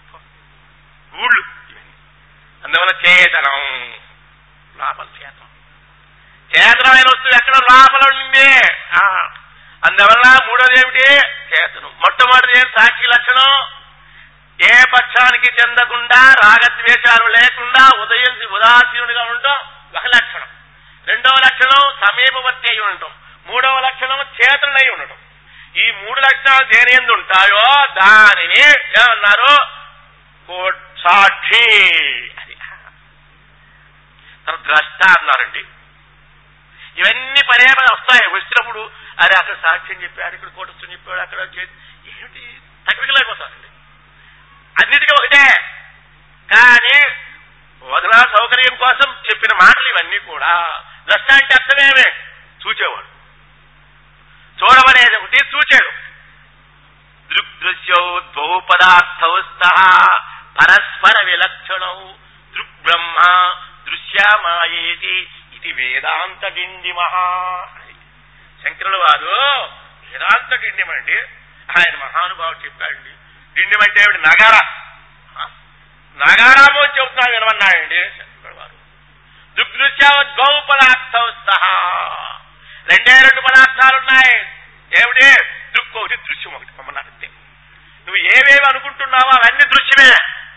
ఊళ్ళు ఇవన్నీ. అందువల్ల చేతనం లోపల చేతనం చేతనమైన వస్తువు ఎక్కడ లోపల ఉంది ఆ, అందువల్ల మూడోది ఏమిటి చేతనం మొట్టమొదటిది ఏం సాక్షి లక్షణం ఏ పక్షానికి చెందకుండా రాగద్వేషాలు లేకుండా ఉదయం ఉదాసీనుడిగా ఉండటం ఒక లక్షణం రెండవ లక్షణం సమీపవర్తి అయి ఉండటం మూడవ లక్షణం చేతనై ఉండటం ఈ మూడు లక్షణాలు దేని ఎందు ఉంటాయో దానిని ఏమన్నారు కో- సాక్షి అది తర్వాత ద్రష్ట అన్నారండి ఇవన్నీ పదే పదే వస్తాయి వచ్చినప్పుడు అరే అక్కడ సాక్ష్యం చెప్పాడు ఇక్కడ కోటస్థం చెప్పాడు అక్కడ చే- ఏమిటి టెక్నికల్ అయిపోతారండి అన్నిటికీ ఒకటే కానీ వదనా సౌకర్యం కోసం చెప్పిన మాటలు ఇవన్నీ కూడా ద్రష్ట అంటే అర్థమేమే చూచేవాడు చూడమనేది ఒకటి చూచాడు దృగ్దృశ్యౌ ద్వౌ పదార్థౌ స్తః పరస్పర విలక్షణౌ దృగ్బ్రహ్మ దృశ్యమాయేతి ఇది వేదాంత డిండిమహ శంకరుల వారు వేదాంత డిండిమండి ఆయన మహానుభావుడు చెప్పాడండి డిండిం అంటే ఏమిటి నగార ఆ? నగారాము అని చెబుతున్నాడు వినమన్నాడండి శంకరుల వారు దృగ్దృశ్య ద్వౌ పదార్థౌ స్తః రెండే రెండు పదార్థాలు ఉన్నాయి ఏమిటి దృక్ ఒకటి దృశ్యం ఒకటి మమ్మల్ని అంతే నువ్వు ఏవేవి అనుకుంటున్నావో అవన్నీ దృశ్యమే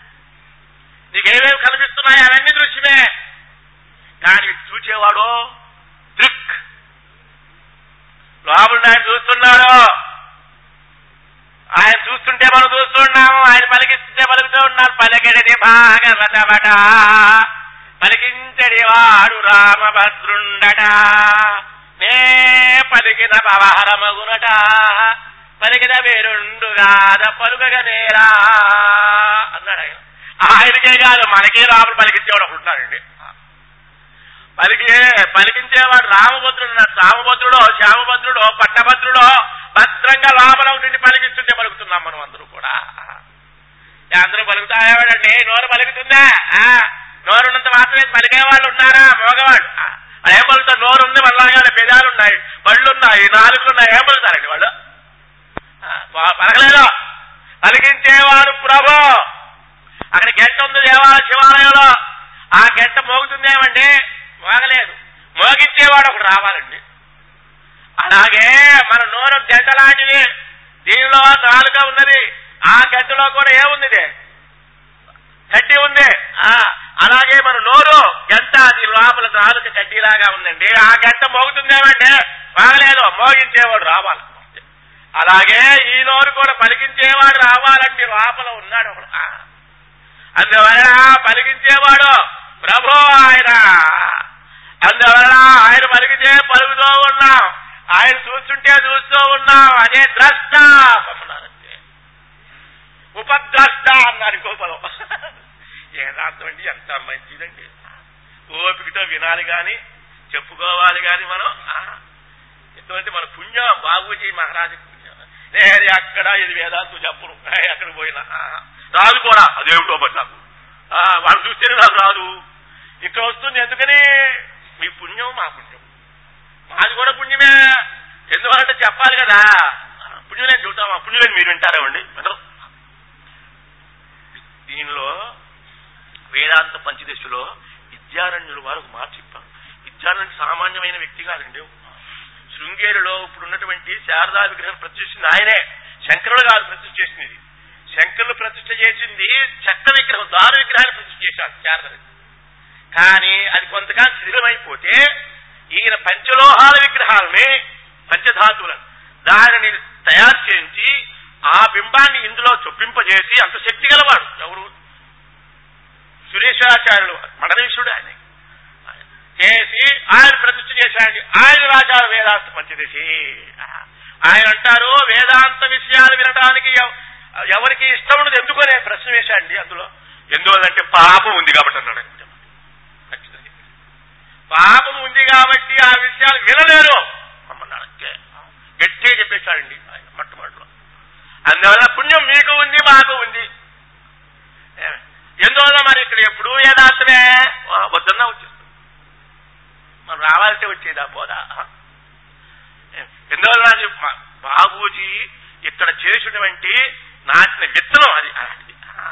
నీకు ఏవేవి కనిపిస్తున్నాయి అవన్నీ దృశ్యమే కానీ చూచేవాడు దృక్ లోపల ఆయన చూస్తున్నాడు ఆయన చూస్తుంటే మనం చూస్తున్నాము ఆయన పలికిస్తుంటే పలుకుతూ ఉన్నాం పలికెడది భాగవతమట పలికించడి వాడు రామభద్రుండట నే పలికిన పవహరమగునట పలికిన వేరుండుగాద పలుకగనేరా అన్నాడు ఆయన ఆయనకే కాదు మనకే రాముడు పలికించేవాడు ఒకడు ఉంటాడండి పలికి పలికించేవాడు రామభద్రుడు ఉన్నాడు. రామభద్రుడో శ్యామభద్రుడో పట్టభద్రుడో భద్రంగా లోపల నుండి పలికిస్తుంటే పలుకుతున్నాం మనం అందరూ కూడా అందరూ పలుకుతావాడండి నోరు పలుకుతుందా ఆ, నోరున్నంత మాత్రమే పలికే వాళ్ళు ఉన్నారా మోగవాళ్ళు ఆ, వాళ్ళు ఏం పలుకుతారు నోరు ఉంది మళ్ళాగానే పెదాలు ఉన్నాయి బళ్ళు ఉన్నాయి నాలుగులు ఉన్నాయి ఏం పలుకుతారండి వాళ్ళు ఆ, ప- పలకలేదు పలికించేవాడు ప్రభు అక్కడ గంట ఉంది దేవాలయ శివాలయంలో ఆ గంట మోగుతుందేమండి మోగలేదు మోగించేవాడు ఒకడు రావాలండి అలాగే మన నోరు గంట లాంటిది దీనిలో నాలుక ఉన్నది ఆ గంటలో కూడా ఏముంది ఇది? కడ్డీ ఉంది ఆ అలాగే మన నోరు గంట అది లోపల నాలుక కడ్డీలాగా ఉందండి ఆ గంట మోగుతుందేమంటే బాగలేదు మోగించేవాడు రావాలి అలాగే ఈ నోరు కూడా పలికించేవాడు రావాలండి లోపల ఉన్నాడు ఒకడు ఆ. అందువలన పలికించేవాడు ప్రభు ఆయన అందువలన ఆయన పలికితే పలుకుతూ ఉన్నాం ఆయన చూస్తుంటే చూస్తూ ఉన్నాం అదే ద్రష్ట అన్నారంటే ఉపద్రష్ట అన్నారు గోపలం ఏదార్థం అండి ఎంత మంచిదండి ఓపికతో వినాలి గాని చెప్పుకోవాలి గాని మనం ఆ, ఎటువంటి మన పుణ్యం బాబూజీ మహారాజు పుణ్యం నేను ఎక్కడ ఇది వేదాంతం చెప్పను ఏ, ఎక్కడికి పోయినా ఆ, రాదు కూడా అదేమిటో బట్ నాకు ఆ, వాళ్ళు చూస్తేనే నాకు రాదు ఇక్కడ వస్తుంది ఎందుకని మీ పుణ్యం మా పుణ్యం మాది కూడా పుణ్యమే ఎందువలంటే చెప్పాలి కదా పుణ్యులేని చెబుతామా పుణ్యులేని మీరు వింటారేమండి వినరు. దీనిలో వేదాంత పంచదశలో విద్యారణ్యులు వారు ఒక మాట చెప్పారు విద్యారణ్యుడు సామాన్యమైన వ్యక్తి కాదండి శృంగేరిలో ఇప్పుడు ఉన్నటువంటి శారదా విగ్రహం ప్రతిష్ఠించింది ఆయనే శంకరుడు కాదు ప్రతిష్ఠ చేసింది శంకరులు ప్రతిష్ఠ చేసింది చెక్క విగ్రహం దారు విగ్రహాన్ని ప్రతిష్ఠ చేశారు శారద కానీ అది కొంతకాలం శిథిలమైపోతే ఈయన పంచలోహాల విగ్రహాలని పంచధాతువులను దానిని తయారు చేయించి ఆ బింబాన్ని ఇందులో చొప్పింపజేసి అంత శక్తి గలవాడు ఎవరు సురేశ్వరాచార్యులు మడనీశ్వరుడు ఆయన చేసి ఆయన ప్రతిష్ఠ చేశాడు ఆయన రాజారు వేదాంత పంచదశి ఆయన అంటారు వేదాంత విషయాలు వినడానికి ఎవ- ఎవరికి ఇష్టం ఉండదు ఎందుకనే ప్రశ్న వేశాండి అందులో ఎందువల్లంటే పాపం ఉంది కాబట్టి అన్నాడు ఆయన. ఖచ్చితంగా చెప్పాడు. పాపం ఉంది కాబట్టి ఆ విషయాలు వినలేరు అమ్మన్నాడు అంతే గట్టిగా చెప్పేశాడండి ఆయన మొట్టమొదటిలో అందువల్ల పుణ్యం మీకు ఉంది మాకు ఉంది ఏ, ఎందువల్ల మరి ఇక్కడ ఎప్పుడు వేదాంతమే ఆ, వద్దన్నా వచ్చేస్తుంది మనం రావాలంటే వచ్చేదా పోదా ఏ, ఎందువల్ల అది మా- బాబూజీ ఇక్కడ చేసినటువంటి నాటిన విత్తనం అది అలాంటిది. ఆ.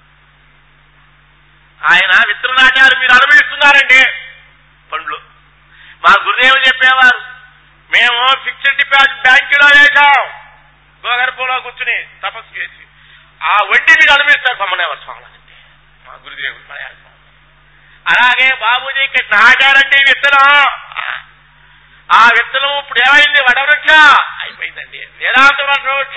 ఆయన విత్తనం నాటారు మీరు అనుభవిస్తున్నారండి పండ్లు మా గురుదేవులు చెప్పేవారు మేము ఫిక్స్డ్ డిపాజిట్ బ్యాంకులో వేశాం గోగర్భంలో కూర్చుని తపస్సు చేసి ఆ వడ్డీ మీరు అనుభవిస్తారు పమ్మనేవారు స్వామి అంటే మా గురుదేవుడు మలయాళ స్వామి అలాగే బాబూజీ ఇక్కడ నాటారండి ఈ విత్తనం ఆ విత్తనం ఇప్పుడు ఏమైంది వడవృక్ష అయిపోయిందండి వేదాంత వృక్ష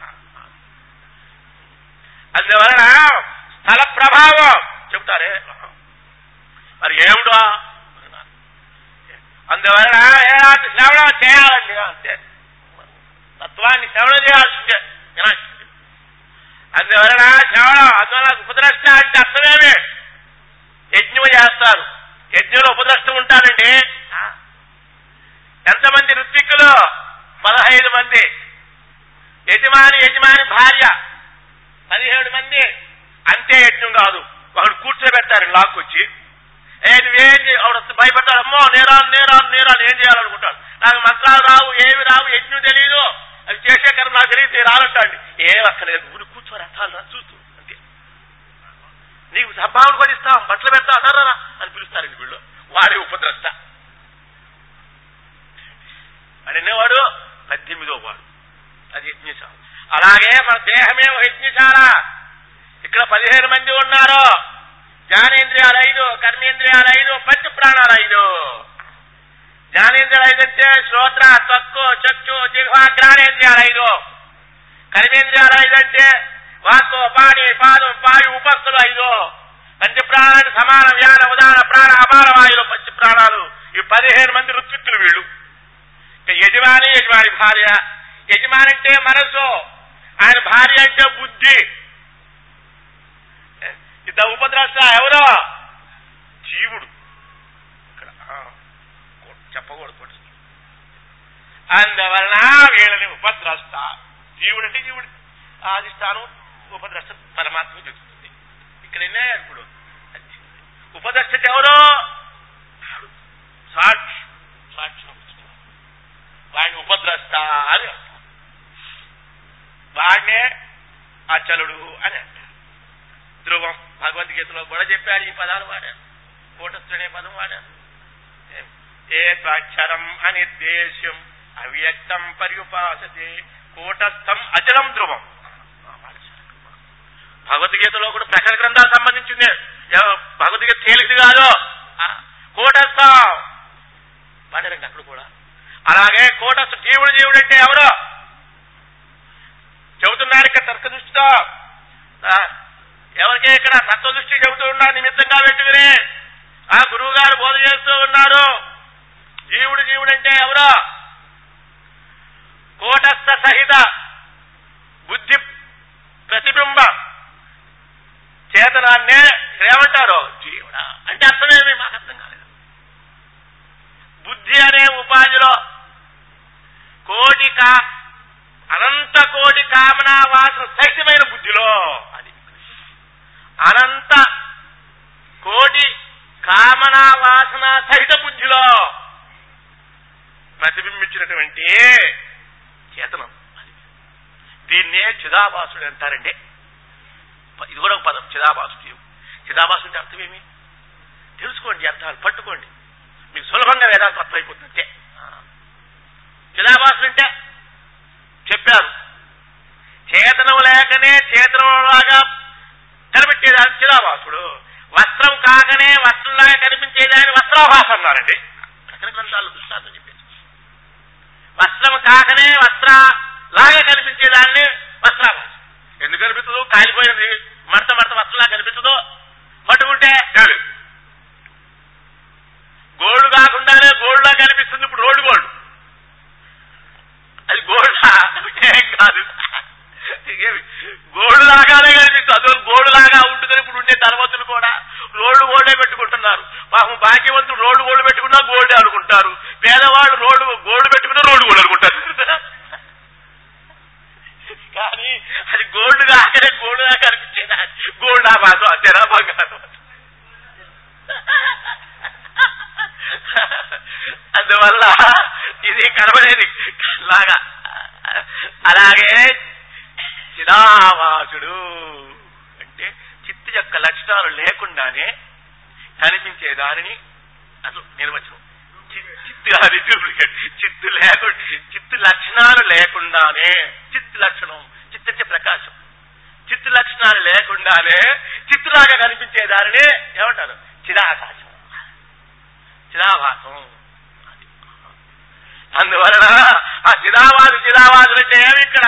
అందువలన స్థల ప్రభావం చెప్తారే మరి ఏమిటో అందువలన వేదాంత శ్రవణం చేయాలండి అంతే తత్వాన్ని శ్రవణం చేయాల్సిందే వినాల్సిందే అందువలన శ్రవణం అందువలన ఉపద్రష్ట అంటే అర్థమేమి యజ్ఞం చేస్తారు యజ్ఞంలో ఉపద్రష్టం ఉంటారండి ఎంతమంది ఋత్విక్కులు పదహైదు మంది యజమాని యజమాని భార్య పదిహేడు మంది అంతే యజ్ఞం కాదు ఒకడు కూర్చోబెడతారు లాక్కొచ్చి ఏ నువ్వేం చే- ఆవిడ వస్తే భయపడతాడు అమ్మో నేరాను నేరాను నేరాను ఏం చేయాలనుకుంటాడు నాకు మంత్రాలు రావు ఏమి రావు యజ్ఞం తెలియదు అవి చేసే కన్నా నాకు తెలియదు నేను రానంటాడు ఏం అక్కర్లేదు ఊరు కూర్చో రథాలు రా చూస్తూ అంతే నీకు సద్భావన కూడా ఇస్తాం బట్టలు పెడతా అన్నారా అని పిలుస్తారు వీళ్ళు వాడే ఉపద్రష్ట అనేవాడు పద్దెనిమిదో వాడు అది యజ్ఞశాల అలాగే మన దేహమే ఒక యజ్ఞశాల ఇక్కడ పదిహేను మంది ఉన్నారు జ్ఞానేంద్రియాలు ఐదు కర్మేంద్రియాలు ఐదు పంచ ప్రాణాలు ఐదు జ్ఞానేంద్రియాలు ఐదు అంటే శ్రోత్ర తక్కు చక్కు జిహ్వ జ్ఞానేంద్రియాలు ఐదు కర్మేంద్రియాలు ఐదు అంటే వాక్కు పాడి పాదం పాయు ఉపస్థులు ఐదు పంచ ప్రాణానికి సమాన వ్యాన ఉదాన ప్రాణ అపార వాయులు పంచ ప్రాణాలు ఈ పదిహేను మంది ఋత్విక్కులు వీళ్ళు ఇక యజమాని యజమాని భార్య యజమాని అంటే మనసు ఆయన భార్య అంటే బుద్ధి ఇద్ద ఉపద్రష్ట ఎవరో జీవుడు ఇక్కడ ఆ, చెప్పకూడదు కొట్టు. అందువలన వీళ్ళని ఉపద్రష్ట జీవుడు అంటే జీవుడు ఆదిష్టానం ఉపద్రష్ట పరమాత్మ చెప్తుంది ఇక్కడ ఎన్నే ఇప్పుడు అది. ఉపద్రష్ట అంటే ఎవరో సాక్షి సాక్షి వాడిని ఉపద్రష్ట అని అంటారు. వాడినే అచలుడు అని అంటారు ధ్రువం భగవద్గీతలో కూడా చెప్పారు ఈ పదాలు వాడారు కూటస్థుడనే పదం వాడారు ఏం- ఏ ద్రాక్షరం అనిర్దేశ్యం అవ్యక్తం పర్యుపాసతే కూటస్థం అచలం ధ్రువం భగవద్గీతలో కూడా ప్రకట గ్రంథాలకు సంబంధించింది ఎవ- భగవద్గీత తేలికది కాదు ఆ, కూటస్థం వాడారండి అక్కడ కూడా అలాగే కూటస్థ జీవుడు జీవుడు అంటే ఎవరు చెబుతున్నారు ఇక్కడ తర్క దృష్టితో ఆ, ఎవరికే ఇక్కడ తత్వ దృష్టి చెబుతూ ఉన్నారు నిమిత్తంగా పెట్టుకుని ఆ గురువు గారు బోధ చేస్తూ ఉన్నారు జీవుడు జీవుడు అంటే ఎవరు కూటస్థ సహిత బుద్ధి ప్రతిబింబ చేతనాన్నే ఏమంటారు జీవుడా అంటే అర్థమేమి మాకు అర్థం కాలేదు బుద్ధి అనే ఉపాధిలో కోటి కా అనంత కోటి కామనా వాసన సహితమైన బుద్ధిలో అది అనంత కోటి కామనా వాసన సహిత బుద్ధిలో ప్రతిబింబించినటువంటి చేతనం అది దీన్నే చిదాభాసుడు అంటారండి ప- ఇది కూడా ఒక పదం చిదాభాసుడు చిదాభాసుడు అంటే అర్థం ఏమి తెలుసుకోండి అర్థాలు పట్టుకోండి మీకు సులభంగా వేదాంతం అర్థమైపోతుంది అంతే ఆ. చిదాభాసుడు అంటే చెప్పారు చేతనం లేకనే చేతనంలాగా కనిపించేదాన్ని చిదాభాసుడు వస్త్రం కాకనే వస్త్రంలాగా కనిపించేదాన్ని వస్త్రాభాస అన్నారండి ప్రకటన గ్రంథాలు దృష్టాంతం చెప్పేసి వస్త్రం కాకనే వస్త్ర లాగా కనిపించేదాన్ని వస్త్రాభాస ఎందుకు కనిపించదు కాలిపోయింది మడత మడత వస్త్రంలా కనిపించదు పట్టుకుంటే చాలు గోల్డ్ కాకుండానే గోల్డ్ లా కనిపిస్తుంది ఇప్పుడు రోడ్డు గోల్డ్ అది గోల్డ్ ఏం కాదు గోల్డ్ లాగానే కనిపిస్తుంది అదో గోల్డ్ లాగా ఉంటుంది ఇప్పుడు ఉండే తలవతులు కూడా రోడ్డు గోల్డే పెట్టుకుంటున్నారు పాపం భాగ్యవంతులు రోడ్డు గోల్డ్ పెట్టుకున్నా గోల్డే అనుకుంటారు పేదవాళ్ళు రోడ్డు గోల్డ్ పెట్టుకున్నా రోడ్డు గోల్డ్ అనుకుంటారు కానీ అది గోల్డ్ కాకనే గోల్డ్ గా కనిపించేదా గోల్డ్ ఆ బాధ తెరా బంగారం అందువల్ల ఇది కనబడేది లాగా అలాగే చిదావాసుడు అంటే చిత్తు యొక్క లక్షణాలు లేకుండానే కనిపించే దానిని అసలు నిర్వచనం చి- చిత్తు అది డూప్లికేట్ చిత్తు లేకుండా చిత్తు లక్షణాలు లేకుండానే చిత్తు లక్షణం చిత్త ప్రకాశం చిత్తు లక్షణాలు లేకుండానే చిత్తులాగా కనిపించే దానిని ఏమంటారు చిదాకాశం చిదాభాసం అది. అందువలన ఆ చిదావాదు చిదావాదులు అంటే ఏమి ఇక్కడ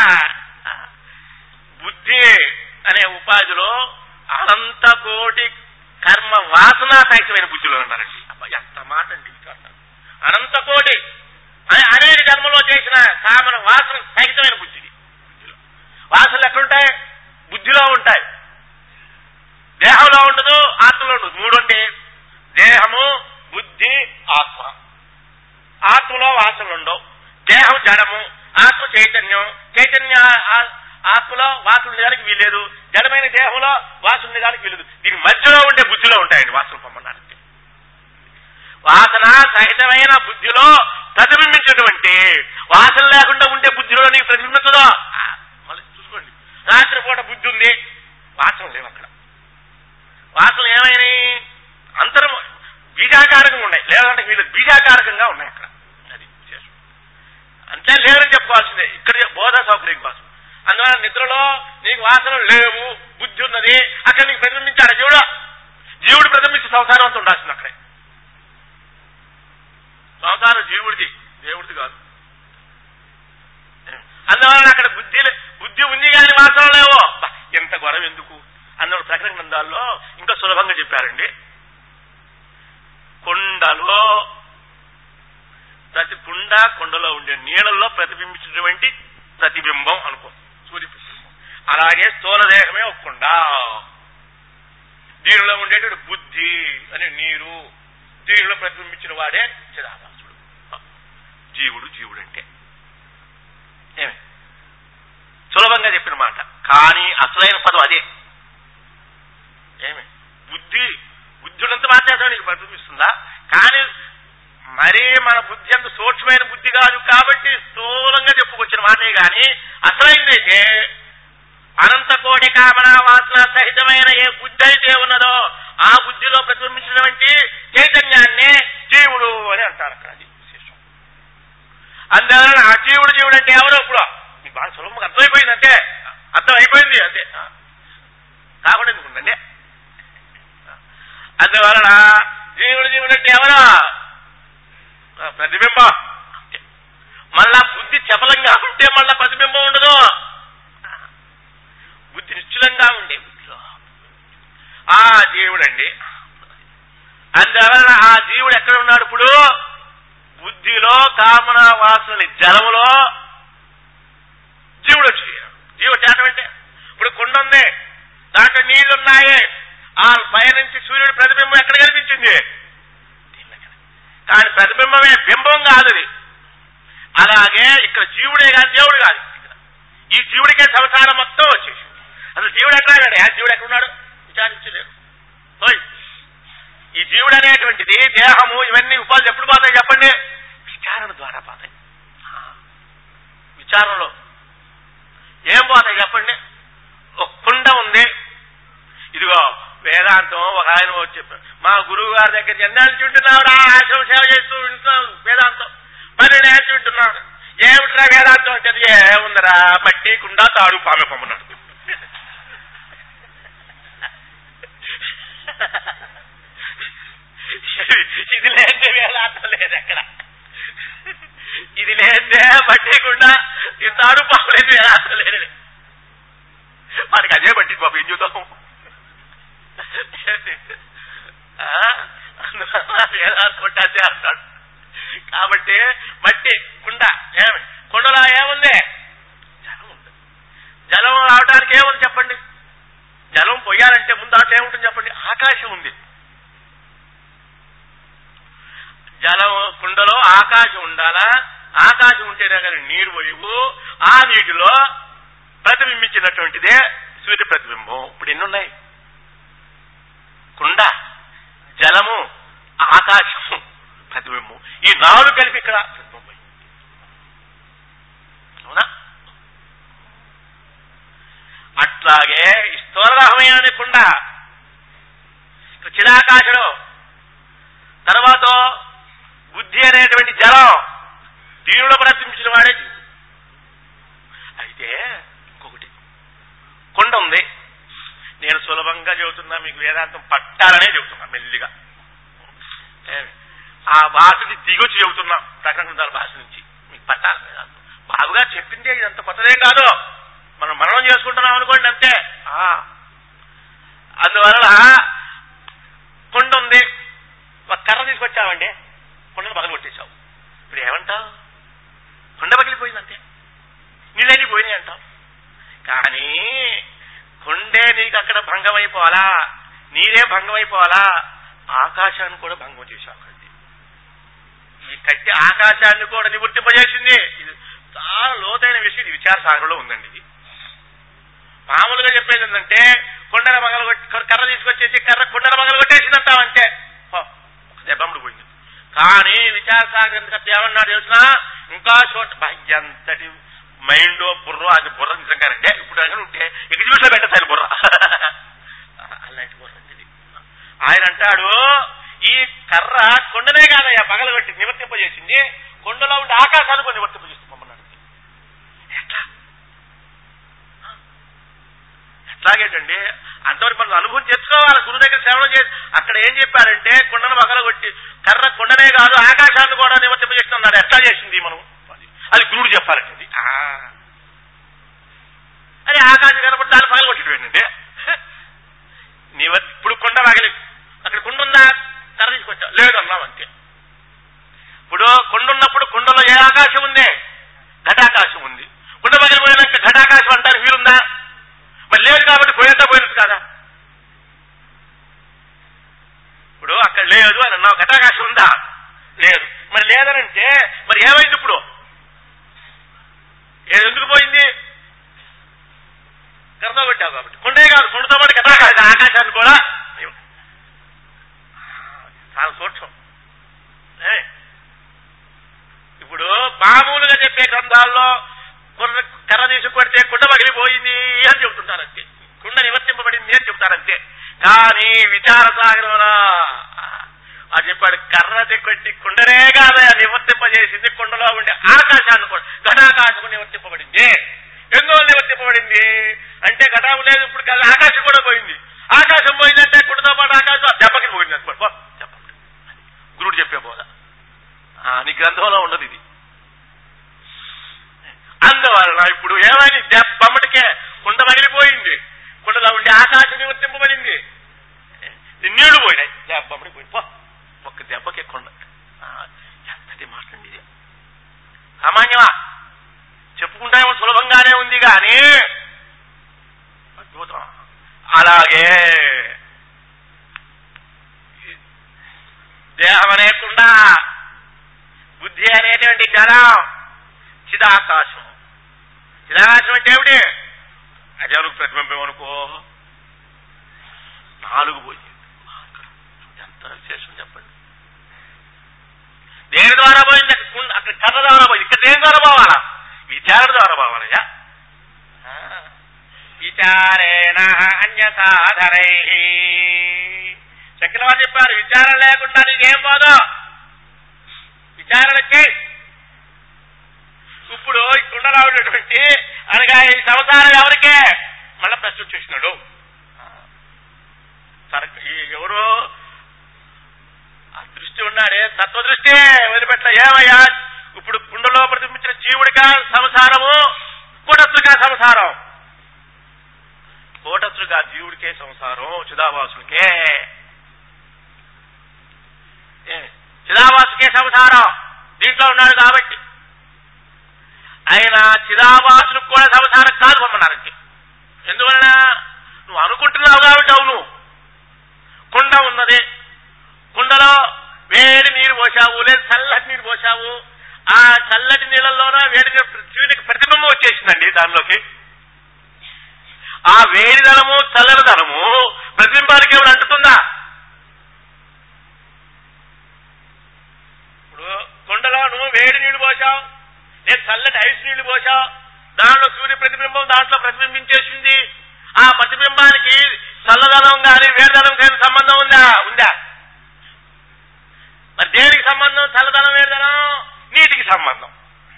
బుద్ధి అనే ఉపాధిలో అనంత కోటి కర్మ వాసన సహితమైన బుద్ధిలో ఉన్నారండి అబ్బా, ఎంత మాట అండి ఇది అన్నారు. అనంత కోటి అనే- అనేక జన్మలో చేసిన కామన వాసన సహితమైన బుద్ధిది బుద్ధిలో వాసనలు ఎక్కడుంటాయి బుద్ధిలో ఉంటాయి దేహంలో ఉండదు ఆత్మలో ఉండదు మూడు అంటే దేహము బుద్ధి ఆత్మ ఆత్మలో వాసనలు ఉండవు దేహం జడము ఆత్మ చైతన్యం చైతన్య ఆ- ఆత్మలో వాసన ఉండడానికి వీలేదు జడమైన దేహంలో వాసన ఉండడానికి వీలేదు దీని మధ్యలో ఉండే బుద్ధిలో ఉంటాయండి వాసన పొమ్మన్నారంటే వాసన సహితమైన బుద్ధిలో ప్రతిబింబించినటువంటి వాసన లేకుండా ఉండే బుద్ధిలో నీకు ప్రతిబింబించదో ఆ, మళ్ళీ చూసుకోండి రాత్రిపూట బుద్ధి ఉంది వాసన లేవు అక్కడ వాసనలు ఏమైనాయి అంతరం బీజాకారకంగా ఉన్నాయి లేదంటే వీళ్ళు బీజాకారకంగా ఉన్నాయి అక్కడ అది విశేషం అంటే లేదని చెప్పుకోవాల్సిందే ఇక్కడ బోధ సౌకర్యం కోసం అందువల్ల నిద్రలో నీకు వాసనలు లేవు బుద్ధి ఉన్నది అక్కడ నీకు ప్రతిబింబించాడు జీవుడు జీవుడు ప్రతిబించి సంసారం అంతా ఉండాల్సింది అక్కడే సంసారం జీవుడిది దేవుడిది కాదు అందువలన అక్కడ బుద్ధి లే- బుద్ధి ఉంది కానీ వాసనలు లేవో బా, ఎంత గొడవ ఎందుకు అందువల్ల ప్రకటన గ్రంథాల్లో ఇంకా సులభంగా చెప్పారండి కొండలో ప్రతి కుండ కొండలో ఉండే నీళ్ళల్లో ప్రతిబింబించినటువంటి ప్రతిబింబం అనుకో సూర్యప్రతిబింబం అలాగే స్థూలదేహమే ఒక కుండ దీనిలో ఉండేటువంటి బుద్ధి అనే నీరు దీనిలో ప్రతిబింబించిన వాడే చిరాభాసుడు జీవుడు జీవుడు అంటే ఏమి సులభంగా చెప్పిన మాట కానీ అసలైన పదం అదే ఏమి బుద్ధి బుద్ధి ఉన్నంత మాత్రం నీకు ప్రతిబింబిస్తుందా కానీ మరీ మన బుద్ధి అంత సూక్ష్మమైన బుద్ధి కాదు కాబట్టి స్థూలంగా చెప్పుకొచ్చిన మాటే గాని అసలైందైతే అనంత కోటి కామన వాసన సహితమైన ఏ బుద్ధి అయితే ఉన్నదో ఆ బుద్ధిలో ప్రతిబింబించినటువంటి చైతన్యాన్ని జీవుడు అని అంటారు అక్కడ అది విశేషం అందువలన ఆ జీవుడు జీవుడు అంటే ఎవరో ఇప్పుడు మీకు బాగా సులభంగా అర్థమైపోయింది అంతే అర్థం అయిపోయింది అంతే కాకుండా ఎందుకు ఉందండి అందువలన జీవుడు జీవుడు అంటే ఎవరో ఆ, ప్రతిబింబం అంతే. మళ్ళా బుద్ధి చపలంగా ఉంటే మళ్ళా ప్రతిబింబం ఉండదు బుద్ధి నిశ్చలంగా ఉండే బుద్ధిలో ఆ జీవుడండి అందువలన ఆ జీవుడు ఎక్కడ ఉన్నాడు ఇప్పుడు బుద్ధిలో కామన వాసనని జలములో జీవుడు వచ్చి జీవుడు చేతం అంటే ఇప్పుడు కుండ ఉంది దాంట్లో నీళ్లు ఉన్నాయి ఆ పైనుంచి సూర్యుడి ప్రతిబింబం ఎక్కడ కనిపించింది కానీ ప్రతిబింబమే బింబం కాదు అది అలాగే ఇక్కడ జీవుడే కాదు దేవుడు కాదు ఈ జీవుడికే సంసారం మొత్తం వచ్చేసి అసలు జీవుడు ఎక్కడ ఉన్నాడు ఆ జీవుడు ఎక్కడ ఉన్నాడు విచారించలేరు ఓయ్. ఈ జీవుడు అనేటువంటిది దేహము ఇవన్నీ ఉపాధి ఎప్పుడు పోతాయి చెప్పండి విచారణ ద్వారా పోతాయి ఆ. విచారణలో ఏం పోతాయి చెప్పండి ఒక కుండ ఉంది ఇదిగో వేదాంతం ఒక ఆయన వచ్చి చెప్పారు మా గురువు గారి దగ్గర ఎన్నాళ్ళు వింటున్నాడు ఆశ్రమ సేవ చేస్తూ వింటున్నాం వేదాంతం పన్నెండు ఏళ్ళు వింటున్నాడు ఏమిట్రా వేదాంతం అంటే అది ఏముందరా మట్టి కుండ తాడు పామె పొమ్మన్నాడు ఇది లేదే వేదాంతం లేదు ఎక్కడ ఇది లేదే మట్టి కుండ ఈ తాడు పాము లేదు వేదాంతం లేదు మనకి అదే పట్టింది బాబు ఏం చూద్దాం ఆ? అందువల్ల వేదాంతం అంటే అదే అంటాడు కాబట్టి మట్టి కుండ ఏమి కుండలో ఏముంది జలం ఉంది జలం రావడానికి ఏముంది చెప్పండి జలం పొయ్యాలంటే ముందు అట్లా ఏముంటుంది చెప్పండి ఆకాశం ఉంది జలం కుండలో ఆకాశం ఉండాలా ఆకాశం ఉంటేనే కానీ నీరు పోయవు ఆ నీటిలో ప్రతిబింబించినటువంటిదే సూర్య ప్రతిబింబం ఇప్పుడు ఎన్నున్నాయి కుండ జలము ఆకాశము ప్రతిబింబం ఈ నాలుగు కలిపి ఇక్కడ ప్రతిబింబం అవునా అట్లాగే ఈ స్థూలరహమైన కుండ చిరాకాశలో తర్వాత బుద్ధి అనేటువంటి జలం దీనిలో ప్రతిబింబించిన వాడే జీవుడు అయితే ఇంకొకటి కొండ ఉంది నేను సులభంగా చెబుతున్నా మీకు వేదాంతం పట్టాలనే చెబుతున్నా మెల్లిగా ఏమి? ఆ భాషని దిగొచ్చి చెబుతున్నా ప్రకటన భాష నుంచి మీకు పట్టాలి వేదాంతం బాబుగా చెప్పిందే ఇదంత కొత్తదేం కాదు మనం మననం చేసుకుంటున్నాం అనుకోండి అంతే ఆ. అందువలన కొండ ఉంది ఒక కర్ర తీసుకొచ్చామండి కొండను పగలు కొట్టేశావు ఇప్పుడు ఏమంటావు కొండ పగిలిపోయింది అంతే నీళ్ళని పోయినాయి అంటావు కానీ కొండే నీకు అక్కడ భంగం అయిపోవాలా నీరే భంగం అయిపోవాలా ఆకాశాన్ని కూడా భంగం చేశావు అక్కడి ఈ కట్టి ఆకాశాన్ని కూడా నివర్తింపజేసింది ఇది చాలా లోతైన విషయం ఇది విచార సాగరంలో ఉందండి ఇది మామూలుగా చెప్పేది ఏంటంటే కొండల మగలు కర్ర తీసుకొచ్చేసి కర్ర కొండల మగలు కొట్టేసిందంటావంటే దెబ్బముడు పోయింది కానీ విచార సాగర్ ఏమన్నాడు తెలిసిన ఇంకా చోట బా, ఎంతటి మైండ్ బుర్ర అది బుర్ర నిజంగా అంటే ఇప్పుడు అక్కడ ఉంటే ఎగ్జిబిషన్ లో పెట్టాలి బుర్ర అలాంటి బుర్ర ఇది ఆయన అంటాడు ఈ కర్ర కొండనే కాదయ్యా పగలగొట్టి నివర్తింపజేసింది కొండలో ఉండే ఆకాశాన్ని కొన్ని నివర్తింపజేస్తున్నామన్నాడు ఎట్లా ఎట్లాగేటండి అంతవరకు మనం అనుభవం తెచ్చుకోవాలి గురువు దగ్గర శ్రవణం చేసి అక్కడ ఏం చెప్పారంటే కొండను పగలగొట్టి కర్ర కొండనే కాదు ఆకాశాన్ని కూడా నివర్తింపజేస్తున్నాడు ఎట్లా చేసింది మనం అది. అది గురుడు చెప్పాలండి ఇది. ఆ. అది ఆకాశం కనపడి దాన్ని పగలగొట్టేటండి నీవ ఇప్పుడు కొండ పగలి అక్కడ కొండ ఉందా కర్ర తీసుకొచ్చావు లేదు అన్నాం అంతే ఇప్పుడు కొండ ఉన్నప్పుడు కొండలో ఏ ఆకాశం ఉంది ఘటాకాశం ఉంది కొండ పగిలిపోయినాక ఘటాకాశం అంటారు వీరుందా మరి లేదు కాబట్టి పోయేంత పోయినట్టు కదా ఇప్పుడు అక్కడ లేదు అని అన్నావు ఘటాకాశం ఉందా లేదు మరి లేదనంటే మరి ఏమైంది ఇప్పుడు ఏది ఎందుకు పోయింది కర్మ పెట్టావు కాబట్టి కొండే కాదు కొండతో పాటు ఘటాకాశం ఆకాశాన్ని కూడా చాలా సూక్ష్మం ఏ? ఇప్పుడు మామూలుగా చెప్పే గ్రంథాల్లో కొన్ని కర్ర తీసి కొడితే కుండ పగిలిపోయింది అని చెబుతుంటారు అంతే కుండ నివర్తింపబడింది అని చెప్తారంతే కానీ విచార సాగరంలో అది చెప్పాడు కర్రది కొట్టి కుండనే కాదా నివర్తింపజేసింది కుండలో ఉండే ఆకాశాన్ని కూడా ఘటాకాశము నివర్తింపబడింది ఎందువల్ల నివర్తింపబడింది అంటే ఘటం లేదు ఇప్పుడు కాదు ఆకాశం కూడా పోయింది ఆకాశం పోయిందంటే కుండతో పాటు ఆకాశం దెబ్బకి పోయింది అనుకోండి పో, చెప్పండి గురుడు చెప్పే బోధ ఆ, నీ గ్రంథంలో ఉండదు ఇది అందువలన ఇప్పుడు ఏమైంది దెబ్బమ్మటికే కుండ పగిలిపోయింది కుండలో ఉండే ఆకాశం నివర్తింపబడింది నీళ్లు పోయినాయి దెబ్బమ్మడి పోయి పో ఒక్క దెబ్బకి కొండ ఆ, ఎంతటి మాట్లాడి ఇది సామాన్యమా చెప్పుకుంటామో సులభంగానే ఉంది కానీ అద్భుతం అలాగే దేహం అనేకుండా బుద్ధి అనేటువంటి జలం చిదాకాశం చిదాకాశం అంటే ఏమిటి అజాలకు ప్రతిబింబం అనుకో నాలుగు పోయింది ఎంత విశేషం చెప్పండి దేని ద్వారా పోయింది అక్కడ కుండ- అక్కడ కథ ద్వారా పోయింది ఇక్కడ దేని ద్వారా పోవాలా విచారణ ద్వారా పోవాలయ్యా ఆ, విచారేణ అన్యసాధరై శంకరవారు చెప్పారు విచారణ లేకుండా నీకేం పోదు విచారణ చేయి ఇప్పుడు ఈ కుండలో ఉన్నటువంటి అనగా ఈ సంసారం ఎవరికే మళ్ళా ప్రశ్న చేసినాడు సరక ఈ ఎవరో ఆ దృష్టి ఉన్నాడే తత్వదృష్టి వదిలిపెట్ల ఏమయ్యా ఇప్పుడు కుండలో ప్రతిబింబించిన జీవుడిగా సంసారము కూటస్థుగా సంసారం కూటస్థుగా జీవుడికే సంసారం చిదావాసుడికే ఏ, చిదావాసుకే సంసారం దీంట్లో ఉన్నాడు కాబట్టి ఆయన చిదావాసులకు కూడా సంసారం కాదు పొమ్మన్నారంటే ఎందువలన నువ్వు అనుకుంటున్నావు కాబట్టి అవును కుండ ఉన్నది కుండలో వేడి నీరు పోసావు లేదు చల్లటి నీరు పోసావు ఆ చల్లటి నీళ్ళల్లోన వేడి సూర్యునికి ప్రతిబింబం వచ్చేసిందండి దానిలోకి ఆ వేడిదనము చల్లనిదనము ప్రతిబింబానికి ఏమైనా అంటుతుందా ఇప్పుడు కుండలో నువ్వు వేడి నీళ్లు పోసావు లేదు చల్లటి ఐస్ నీళ్లు పోసావు దాంట్లో సూర్య ప్రతిబింబం దాంట్లో ప్రతిబింబించేసింది ఆ ప్రతిబింబానికి చల్లదనం కానీ వేడిదనం కానీ సంబంధం ఉందా ఉందా మరి దేనికి సంబంధం చల్లదనం వేడిదనం నీటికి సంబంధం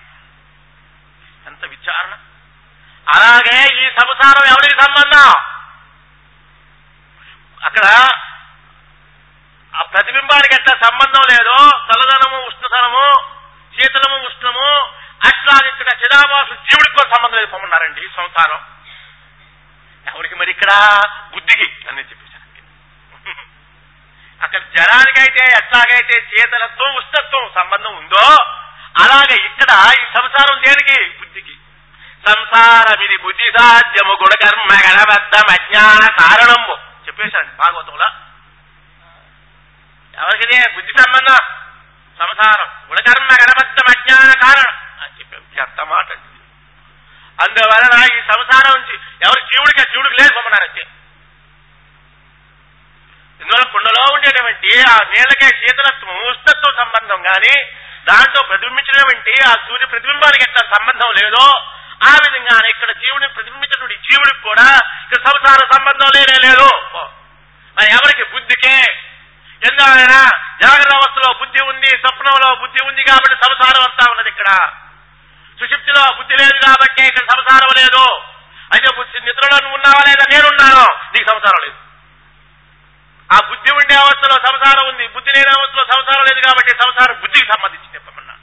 ఎంత విచారణ అలాగే ఈ సంసారం ఎవరికి సంబంధం అక్కడ ఆ ప్రతిబింబానికి ఎట్లా సంబంధం లేదో చల్లదనము ఉష్ణతనము శీతలము ఉష్ణము అట్లా ఇక్కడ చిదాభాసు జీవుడికి కూడా సంబంధం లేదు పొమ్మన్నారండి సంసారం ఎవరికి మరి ఇక్కడ బుద్ధికి అని చెప్పేశారు అక్కడ జనానికైతే ఎట్లాగైతే శీతలత్వం ఉష్ణత్వం సంబంధం ఉందో అలాగే ఇక్కడ ఈ సంసారం దేనికి బుద్ధికి సంసారమిది బుద్ధి సాధ్యము గుణకర్మ గణబద్ధం అజ్ఞాన కారణము చెప్పేశాడు భాగవతంలో ఎవరికిదే బుద్ధి సంబంధం సంసారం గుణకర్మ గణబద్ధం అజ్ఞాన కారణం అని చెప్పారు ఎంత మాట అండి ఇది. అందువలన ఈ సంసారం నుంచి ఎవరు జీవుడికి ఆ జీవుడికి లేదు పొమ్మన్నారంతే ఇందులో కుండలో ఉండేటువంటి ఆ నీళ్ళకే శీతలత్వం ఉష్ణత్వం సంబంధం గాని దాంట్లో ప్రతిబింబించినటువంటి ఆ సూర్య ప్రతిబింబానికి ఎట్లా సంబంధం లేదో ఆ విధంగానే ఇక్కడ జీవుని ప్రతిబింబించినటువంటి జీవుడికి కూడా ఇక్కడ సంసార సంబంధం లేనే లేదు మరి ఎవరికి బుద్ధికే ఎందువలన జాగ్రత్త అవస్థలో బుద్ధి ఉంది స్వప్నంలో బుద్ధి ఉంది కాబట్టి సంసారం అంతా ఉన్నది ఇక్కడ సుషిప్తిలో బుద్ధి లేదు కాబట్టి ఇక్కడ సంసారం లేదు అయితే బుద్ధి నిద్రలో నువ్వు ఉన్నావా లేదా నేనున్నాను నీకు సంసారం లేదు ఆ బుద్ధి ఉండే అవస్థలో సంసారం ఉంది బుద్ధి లేని అవస్థలో సంసారం లేదు కాబట్టి సంసారం బుద్ధికి సంబంధించి చెప్పమన్నా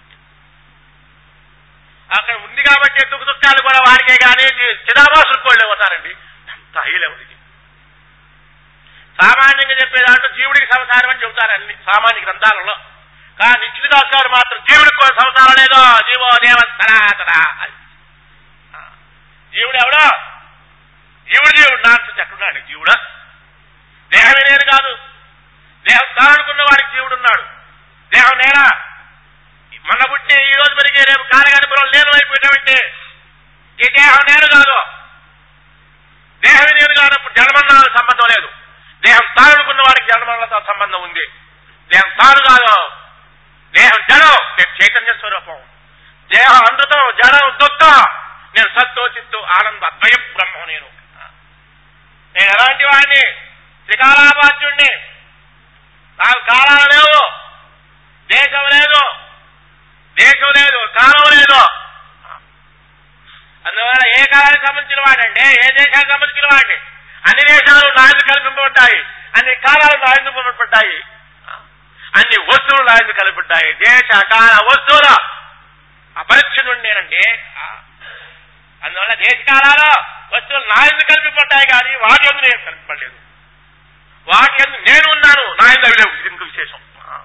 అక్కడ ఉంది కాబట్టి దుఃఖ దుఃఖాలు కూడా వారికే కానీ చిదాభాసులు కూడా అవుతారండి ఎంత హైలెవల్ ఇది సామాన్యంగా చెప్పే దాంట్లో జీవుడికి సంసారం అని చెబుతారు అన్ని సామాన్య గ్రంథాలలో కానీ నిశ్చితదాస్ గారు మాత్రం జీవుడికి కూడా సంసారం లేదో జీవో దేవ సనాతన అని. ఆ, జీవుడు ఎవడో జీవుడు జీవుడు నా ఎక్కడున్నాడు జీవుడా దేహమే నేను కాదు దేహం కానుకున్న వాడికి జీవుడు ఉన్నాడు దేహం నేనా మన పుట్టి ఈ రోజు పెరిగే రేపు కాలగణపురం నేను అయిపోయినామంటే ఈ దేహం నేను కాదు దేహమే నేను కానప్పుడు జన్మన్నాలకు సంబంధం లేదు దేహం తానుకున్న వాడికి జన్మలతో సంబంధం ఉంది దేహం తాను కాదు దేహం జడం నేను చైతన్య స్వరూపం దేహం అమృతం జడం దుఃఖం నేను సత్తో చిత్తు ఆనంద అద్వయ బ్రహ్మం నేను నేను ఎలాంటి వాడిని త్రికాలాబాధ్యుణ్ణి నాకు కాలాలు లేవు దేశం లేదు దేశం లేదు కాలం లేదు అందువల్ల ఏ కాలానికి సంబంధించిన వాడండి ఏ దేశానికి సంబంధించిన వాడిని అన్ని దేశాలు నాయకులు కల్పింపబడ్డాయి అన్ని కాలాలు నాయకుపబడ్డాయి అన్ని వస్తువులు నాయకులు కల్పబడ్డాయి దేశ కాల వస్తువుల అపరిచ్ఛిన్నుడు నేనండి అందువల్ల దేశ కాలాలు వస్తువులు నాయకులు కల్పింపబడ్డాయి కానీ వాటి ఎందు నేను కల్పింపలేదు వాటి ఎందు నేను ఉన్నాను నా ఎందు అవి లేవు ఇది ఇంకో విశేషం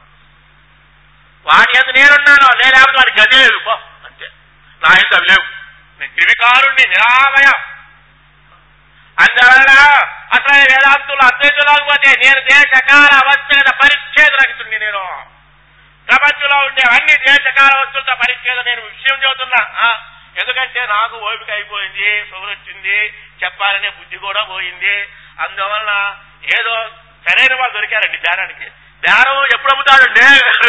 వాటి ఎందు నేనున్నాను నేను లేకపోతే వాడికి గతి లేదు పో అంతే నా ఎందు అవి లేవు నేను త్రివికారుణ్ణి నిరామయ అందువల్ల అసలు వేదాంతులు అద్వైతులాకపోతే నేను దేశకాల వస్తువుల పరిచ్ఛేద రహితుడిని నేను ప్రపంచంలో ఉండే అన్ని దేశకాల వస్తువులతో పరిచ్ఛేద నేను విషయం చెబుతున్నా ఆ, ఎందుకంటే నాకు ఓపిక అయిపోయింది షుగర్ వచ్చింది చెప్పాలనే బుద్ధి కూడా పోయింది అందువలన ఏదో సరైన వాళ్ళు దొరికారండి బేరానికి బేరం ఎప్పుడు అమ్ముతాడండి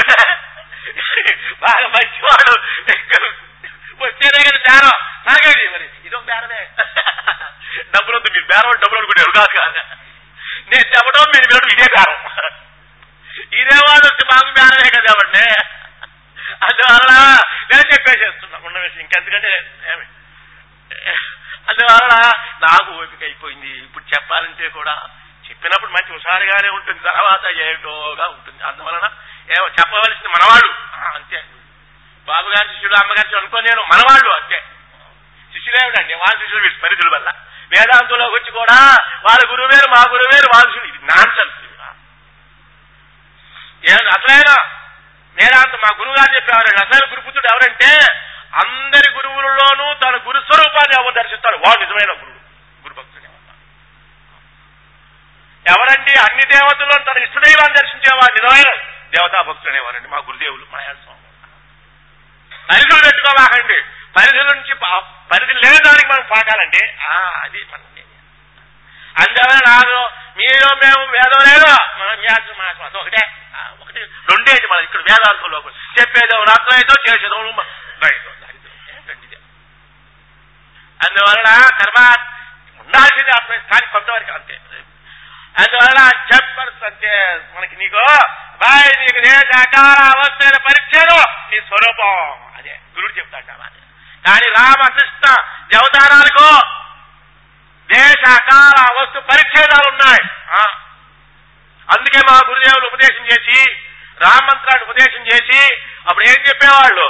బాగా మంచివాడు వచ్చేదే కదా బేరం నాగేది మరి ఇదో బేరమే డబ్బులు వద్దు మీరు బేరం అంటే డబ్బులు అనుకుంటారు కాదు కాదు నేను చెప్పడం మీరు వినడం ఇదే బేరం ఇదే వాడు వచ్చి మాకు బేరమే కదా అవ్వండి అందువల్ల నేను చెప్పేసేస్తున్నా ఉన్న విషయం ఇంకెందుకంటే ఏమి అందువల్ల నాకు ఓపిక అయిపోయింది ఇప్పుడు చెప్పాలంటే కూడా చెప్పినప్పుడు మంచి హుషారుగానే ఉంటుంది తర్వాత ఏటోగా ఉంటుంది అందువలన ఏమో చెప్పవలసింది మనవాడు ఆ, అంతే బాబు గారి శిష్యుడు అమ్మగారి శిష్యుడు అనుకో నేను మనవాళ్ళు అంతే శిష్యులేమిటండి వాళ్ళ శిష్యుడు వీటి పరిధుల వల్ల వేదాంతంలోకి వచ్చి కూడా వాళ్ళ గురువు వేరు మా గురువు వేరు వాళ్ళ శిష్యుడు ఇది నాన్ ఏం అసలైన వేదాంతం మా గురువు గారు చెప్పేవారండి అసలు గురుపుత్రుడు ఎవరంటే అందరి గురువులలోనూ తన గురు స్వరూపాన్ని ఎవరు దర్శిస్తాడు వాడు నిజమైన గురువు గురుభక్తుడు ఎవరండి అన్ని దేవతల్లో తన ఇష్టదైవాన్ని దర్శించేవాడు నిజమైన దేవతా భక్తుడు అనేవారండి మా గురుదేవులు మలయాళ స్వామి పరిధులు పెట్టుకోవాకండి పరిధుల నుంచి పా- పరిధి లేని దానికి మనం పాకాలండి ఆ, అది మన అందువల్ల నాకు మీరు మేము వేదం లేదు మనం వ్యాసం మాసం అది ఒకటే ఆ, ఒకటి రెండేది మనం ఇక్కడ వేదాంతంలో కూడా. చెప్పేదో రాత్రైతో చేసేదో రైతో రెండిదే. అందువలన కర్మ ఉండాల్సింది అర్థం కానీ కొంతవరకు అంతే అందువల్ల చెప్పరు అంటే మనకి నీకు బాయ్ నీకు దేశ కాల అవస్థల పరిచయం నీ స్వరూపం అదే గురుడు చెప్తాడు కదా కానీ రామకృష్ణ దేవతారాలకు దేశ కాల వస్తు పరిచ్ఛేదాలు ఉన్నాయి ఆ. అందుకే మా గురుదేవులు ఉపదేశం చేసి రామంత్రాన్ని ఉపదేశం చేసి అప్పుడు ఏం చెప్పేవాళ్ళు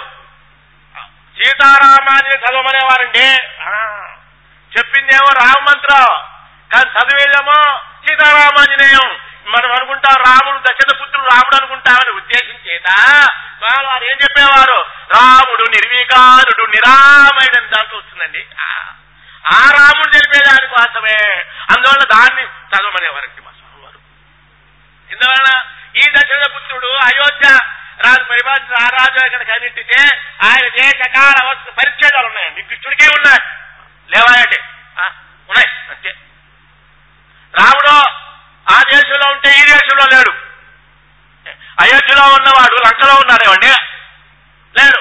సీతారామాన్ని చదవమనేవారండి ఆ. చెప్పిందేమో రామమంత్రం కానీ చదివేదేమో సీతారామాంజనేయం మనం అనుకుంటాం రాముడు దశరథ పుత్రుడు రాముడు అనుకుంటామని ఉద్దేశం చేత స్వామి వారు ఏం చెప్పేవారు రాముడు నిర్వికారుడు నిరామయుడు అని దాంట్లో వస్తుందండి ఆ. ఆ రాముడు తెలిపేదాని కోసమే అందువల్ల దాన్ని చదవమనేవారండి మా స్వామి వారు ఇందువలన ఈ దశరథ పుత్రుడు అయోధ్య రాజు పరిపాలన ఆ రాజు ఇక్కడికి అన్నింటితే ఆయన దేశ కాల వస్తు పరిచ్ఛేదాలు ఉన్నాయండి కృష్ణుడికే ఉన్నాయి లేవాయంటే ఆ, ఉన్నాయి అంతే రాముడు ఆ దేశంలో ఉంటే ఈ దేశంలో లేడు అయోధ్యలో ఉన్నవాడు లంకలో ఉన్నాడేమండి లేడు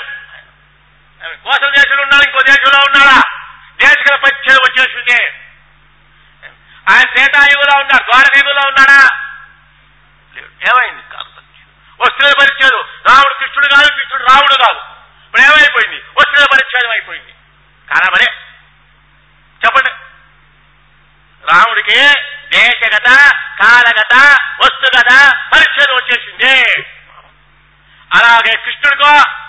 కోసల దేశంలో ఉన్నాడు ఇంకో దేశంలో ఉన్నాడా దేశకుల పరిచ్ఛేదం వచ్చేసింది ఆయన శ్వేతాయుగులో ఉన్నాడు ద్వారకయుగులో ఉన్నాడా లేడు ఏమైంది కాదు వస్తువుల పరిచ్ఛేదం రాముడు కృష్ణుడు కాదు కృష్ణుడు రాముడు కాదు ఇప్పుడు ఏమైపోయింది వస్తువుల పరిచ్ఛేదం అయిపోయింది కాదా మరే చెప్పండి రాముడికి దేశగత కాలగత వస్తుగత పరిచ్ఛేదం వచ్చేసింది అలాగే కృష్ణుడికో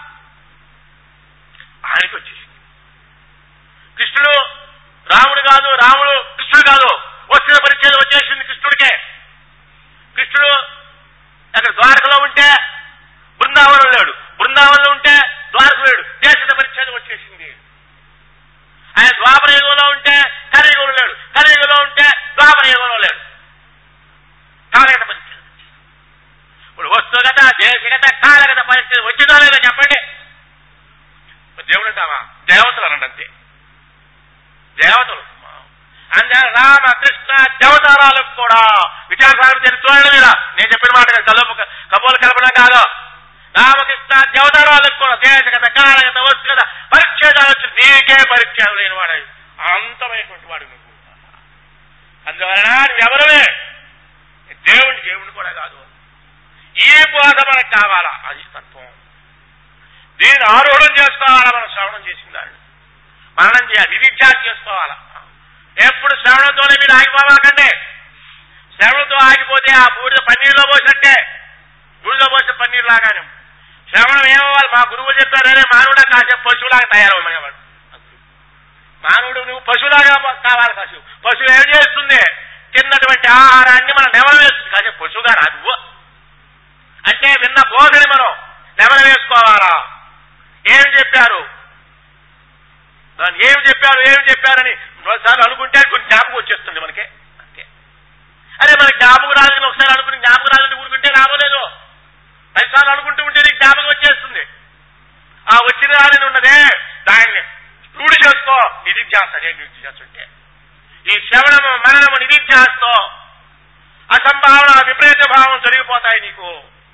ఆయనకి వచ్చేసింది కృష్ణుడు రాముడు కాదు రాముడు కృష్ణుడు కాదు వస్తుల పరిచ్ఛేదం వచ్చేసింది కృష్ణుడికే కృష్ణుడు అక్కడ ద్వారకలో ఉంటే బృందావనం లేడు బృందావనంలో ఉంటే ద్వారక లేడు దేశత పరిచ్ఛేదం వచ్చేసింది ఆయన ద్వాపర యుగంలో ఉంటే కలియుగంలో లేడు కలియుగంలో ఉంటే ద్వాపర యుగంలో లేడు కాలగత పరిస్థితి ఇప్పుడు వస్తుగత దేశగత కాలగత పరిస్థితి వచ్చిందో లేదో చెప్పండి మరి దేవుడు అంటావా దేవతలు అనండి అంతే దేవతలు అంటే రామ కృష్ణ దేవతారాలకు కూడా విచారసాగరం చరిత్ర చూడండి మీరు నేను చెప్పిన మాట కాదు. కలుపు కపోలు కలపడం కాదు రామకృష్ణ దేవతరాలకు కూడా దేశగత కాలగత వస్తుగత పరిచ్ఛేదాలు వచ్చి నీకే పరిచయం లేని వాడు అంతమైనటువంటి వాడు నువ్వు అందువలన నువ్వెవరవే దేవుడి దేవుడు కూడా కాదు ఈ బోధ మనకు కావాలా అది తత్వం దీన్ని ఆరోహణం చేసుకోవాలా మనం శ్రవణం చేసిన దాన్ని మననం చేయాలి నిరీక్షాలు చేసుకోవాలా ఎప్పుడు శ్రవణంతోనే మీరు ఆగిపోవాకండి శ్రవణంతో ఆగిపోతే ఆ బూడిద పన్నీరులో పోసినట్టే బూడిలో పోసిన పన్నీరు లాగానే శ్రవణం ఏమవ్వాలి మా గురువు చెప్పారనే మానవుడా కాసేపు పశువులాగా తయారవమనేవాడు మానవుడు నువ్వు పశువులాగా కావాలి కాసేపు పశువు ఏం చేస్తుంది తిన్నటువంటి ఆహారాన్ని మనం నెమల వేస్తుంది కాసేపు పశువుగా రా నువ్వు అంటే విన్న బోధని మనం నెమల వేసుకోవాలా ఏం చెప్పారు దాన్ని ఏమి చెప్పారు ఏమి చెప్పారని ఒకసారి అనుకుంటే కొన్ని జ్ఞాపకం వచ్చేస్తుంది మనకి అంతే అరే మన జ్ఞాపకం రాదని ఒకసారి అనుకుని జ్ఞాపకం రాదని ఊరుకుంటే రాబోలేదు పదిసార్లు అనుకుంటూ ఉంటే నీకు జ్ఞాపకం వచ్చేస్తుంది ఆ వచ్చిన రాని ఉన్నదే దాన్ని రూఢి చేసుకో నిధిధ్యాస అదే నిధిధ్యాస ఉంటే ఈ శ్రవణము మరణము నిధిధ్యాసతో అసంభావన విపరీత భావం జరిగిపోతాయి నీకు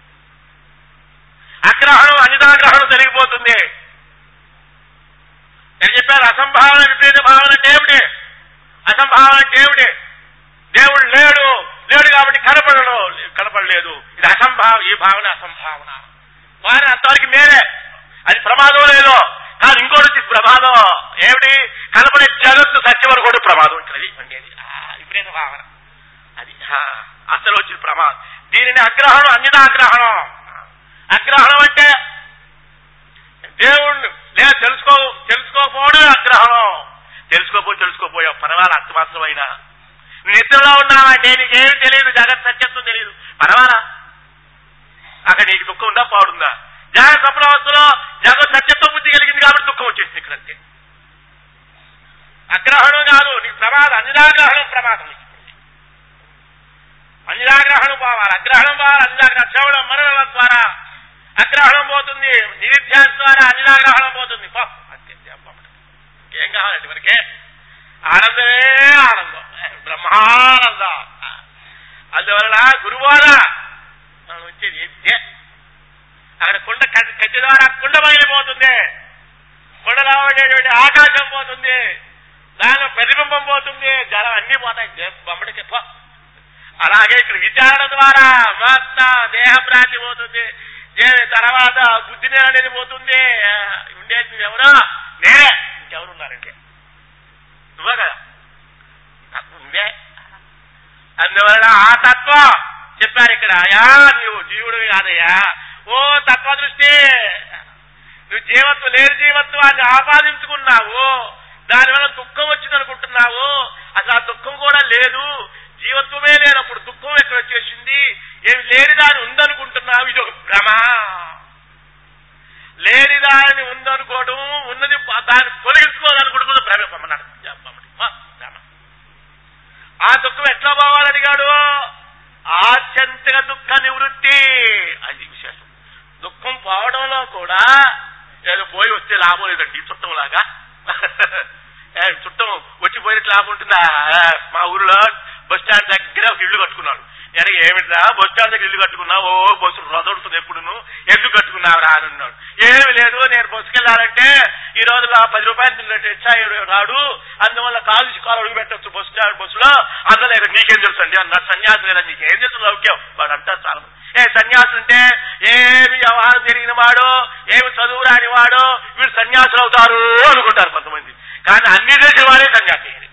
అగ్రహణం అనిదాగ్రహణం జరిగిపోతుంది నేను చెప్పారు అసంభావన విపరీత భావన అంటే ఏమిటి అసంభావన అంటే ఏమిటి దేవుడు లేడు లేడు కాబట్టి కనపడడు కనపడలేదు ఇది అసంభావ ఈ భావన అసంభావన వారి అంతవరకు మేరే అది ప్రమాదం లేదు కానీ ఇంకోటి వచ్చి ప్రమాదం ఏమిటి కనపడే జగత్తు సత్యం వరకు కూడా ప్రమాదం ఉంటుంది ఉండేది ఆ, విపరీత భావన అది ఆ, అసలు వచ్చిన ప్రమాదం దీనిని అగ్రహణం అన్నిదా అగ్రహణం అగ్రహణం అంటే దేవుణ్ణి లేదా తెలుసుకో తెలుసుకోకపోవడం అగ్రహణం తెలుసుకోపో తెలుసుకోపోయావు పర్వాలా అంత మాత్రమైనా నువ్వు నిద్రలో ఉన్నావంటే నీకేమి తెలియదు జగత్ సత్యత్వం తెలియదు పర్వాలా అక్కడ నీకు దుఃఖం ఉందా పాడుందా జాగ్రత్త స్వప్నావస్థలో జగత్ సత్యత్వం బుద్ధి కలిగింది కాబట్టి దుఃఖం వచ్చేసింది ఇక్కడ అంతే అగ్రహణం కాదు నీకు ప్రమాదం అన్నిదాగ్రహణం ప్రమాదం నీకు అన్నిదాగ్రహణం పోవాలి అగ్రహణం పోవాలి అన్నిదాగ్రహం శ్రవణం మరణం ద్వారా అగ్రహణం పోతుంది నిరుధ్యాసం ద్వారా అన్నిదాగ్రహణం పోతుంది పో అంతే చెప్పమంటే ఏం కావాలండి మనకే ఆనందమే ఆనందం బ్రహ్మానందం అందువలన గురువార మనం వచ్చేది ఏంటే అక్కడ కుండ కట్టి కట్టి ద్వారా కుండ బయలుపోతుంది కుండలో ఉండేటువంటి ఆకాశం పోతుంది దానిలో ప్రతిబింబం పోతుంది జలం అన్ని పోతాయి బొమ్మడికి పో అలాగే ఇక్కడ విచారణ ద్వారా మొత్తం దేహ భ్రాంతి పోతుంది దే- తర్వాత బుద్ధి నేల అనేది పోతుంది ఆ, ఉండేది నువ్వెవరో నేనే ఇంకెవరున్నారంటే నువ్వే కదా నువ్వే అందువలన ఆ తత్వం చెప్పారు ఇక్కడ అయ్యా నువ్వు జీవుడు కాదయ్యా ఓ తత్వ దృష్టి నువ్వు జీవత్వం లేని జీవత్వాన్ని ఆపాదించుకున్నావు దానివల్ల దుఃఖం వచ్చింది అనుకుంటున్నావు అసలు ఆ దుఃఖం కూడా లేదు జీవత్వమే లేనప్పుడు దుఃఖం ఎక్కడ వచ్చేసింది ఏమి లేని దాని ఉందనుకుంటున్నావు ఇది ఒక భ్రమ లేని దాని ఉందనుకోవడం ఉన్నది ప- దాన్ని తొలగించుకోవాలనుకోవడం కూడా భ్రమ పమ్మన్నాడు చెప్పమని. పా, భ్రమ ఆ దుఃఖం ఎట్లా పోవాలడిగాడు ఆత్యంతిక దుఃఖ నివృత్తి అది విశేషం దుఃఖం పోవడంలో కూడా ఏదో పోయి వస్తే లాభం లేదండి చుట్టం లాగా ఏ, చుట్టం వచ్చి పోయినట్టు లాభం ఉంటుందా ఆ, మా ఊరిలో బస్ స్టాండ్ దగ్గర ఒక ఇల్లు కట్టుకున్నాడు ఎనక ఏమిటా బస్ స్టాండ్ దగ్గర ఇల్లు కట్టుకున్నావు ఓ బస్సు రొదడుతుంది ఎప్పుడును ఎందుకు కట్టుకున్నావు రా అని అన్నాడు ఏమి లేదు నేను బస్సుకి వెళ్ళాలంటే ఈ రోజు నా పది రూపాయలు తిన్నట్టు ఎచ్చా రాడు అందువల్ల కాలు కాలు అడుగు పెట్టచ్చు బస్ స్టాండ్ బస్సులో అందలేదు నీకేం తెలుసు అండి అన్న సన్యాసం లేదా నీకేం తెలుసు లౌక్యం వాడు అంటారు చాలా మంది. ఏ సన్యాసం అంటే ఏమి వ్యవహారం జరిగిన వాడు ఏమి చదువు రాని వాడు వీడు సన్యాసులు అవుతారు అనుకుంటారు కొంతమంది కానీ అన్ని తెలిసిన వాడే సన్యాసి అయ్యేది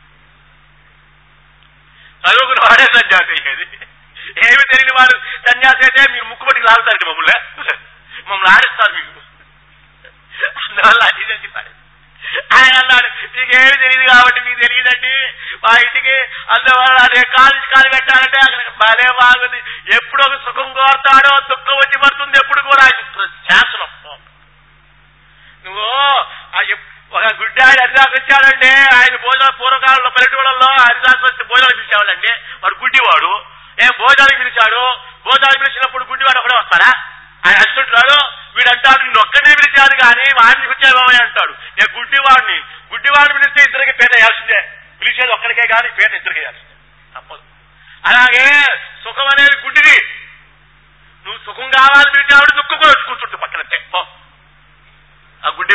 చదువుకున్న వాడే సన్యాసి అయ్యేది ఏమి తెలియని వాడు సన్యాసి అయితే మీరు ముక్కుబట్టి లాగుతారు మమ్మల్ని మమ్మల్ని ఆడిస్తారు మీకు అందువల్ల అది తెలిపాడు ఆయన అన్నాడు మీకేమి తెలియదు కాబట్టి మీకు తెలియదండి మా ఇంటికి అందువల్ల అదే కాలు కాలు పెట్టాలంటే అక్కడ భలే బాగుంది ఎప్పుడు ఒక సుఖం కోరుతాడో దుఃఖం వచ్చి పడుతుంది ఎప్పుడు కూడా ఆయన శాసనం నువ్వు ఆ ఎప్- ఒక గుడ్డాడు హరిదాస్ వచ్చాడంటే ఆయన భోజన పూర్వకాలంలో పల్లెటూళ్ళలో హరిదాస్ వచ్చి భోజనాలు పిలిచేవాడండి వాడు గుడ్డివాడు ఏం భోజనాలకు పిలిచాడు భోజనాలు పిలిచినప్పుడు గుడ్డివాడు ఒకడే వస్తాడా ఆయన వస్తుంటాడు వీడు అంటాడు నిన్ను ఒక్కనే పిలిచాడు కానీ వాడిని పిలిచేవామని అంటాడు నేను గుడ్డివాడిని గుడ్డివాడిని పిలిస్తే ఇద్దరికి పేద వేయాల్సిందే పిలిచేది ఒక్కడికే కానీ పేద ఇద్దరికి వేయాల్సిందే తప్పదు అలాగే సుఖం అనేది గుడ్డిది నువ్వు సుఖం కావాలని పిలిచాడు దుఃఖం కూడా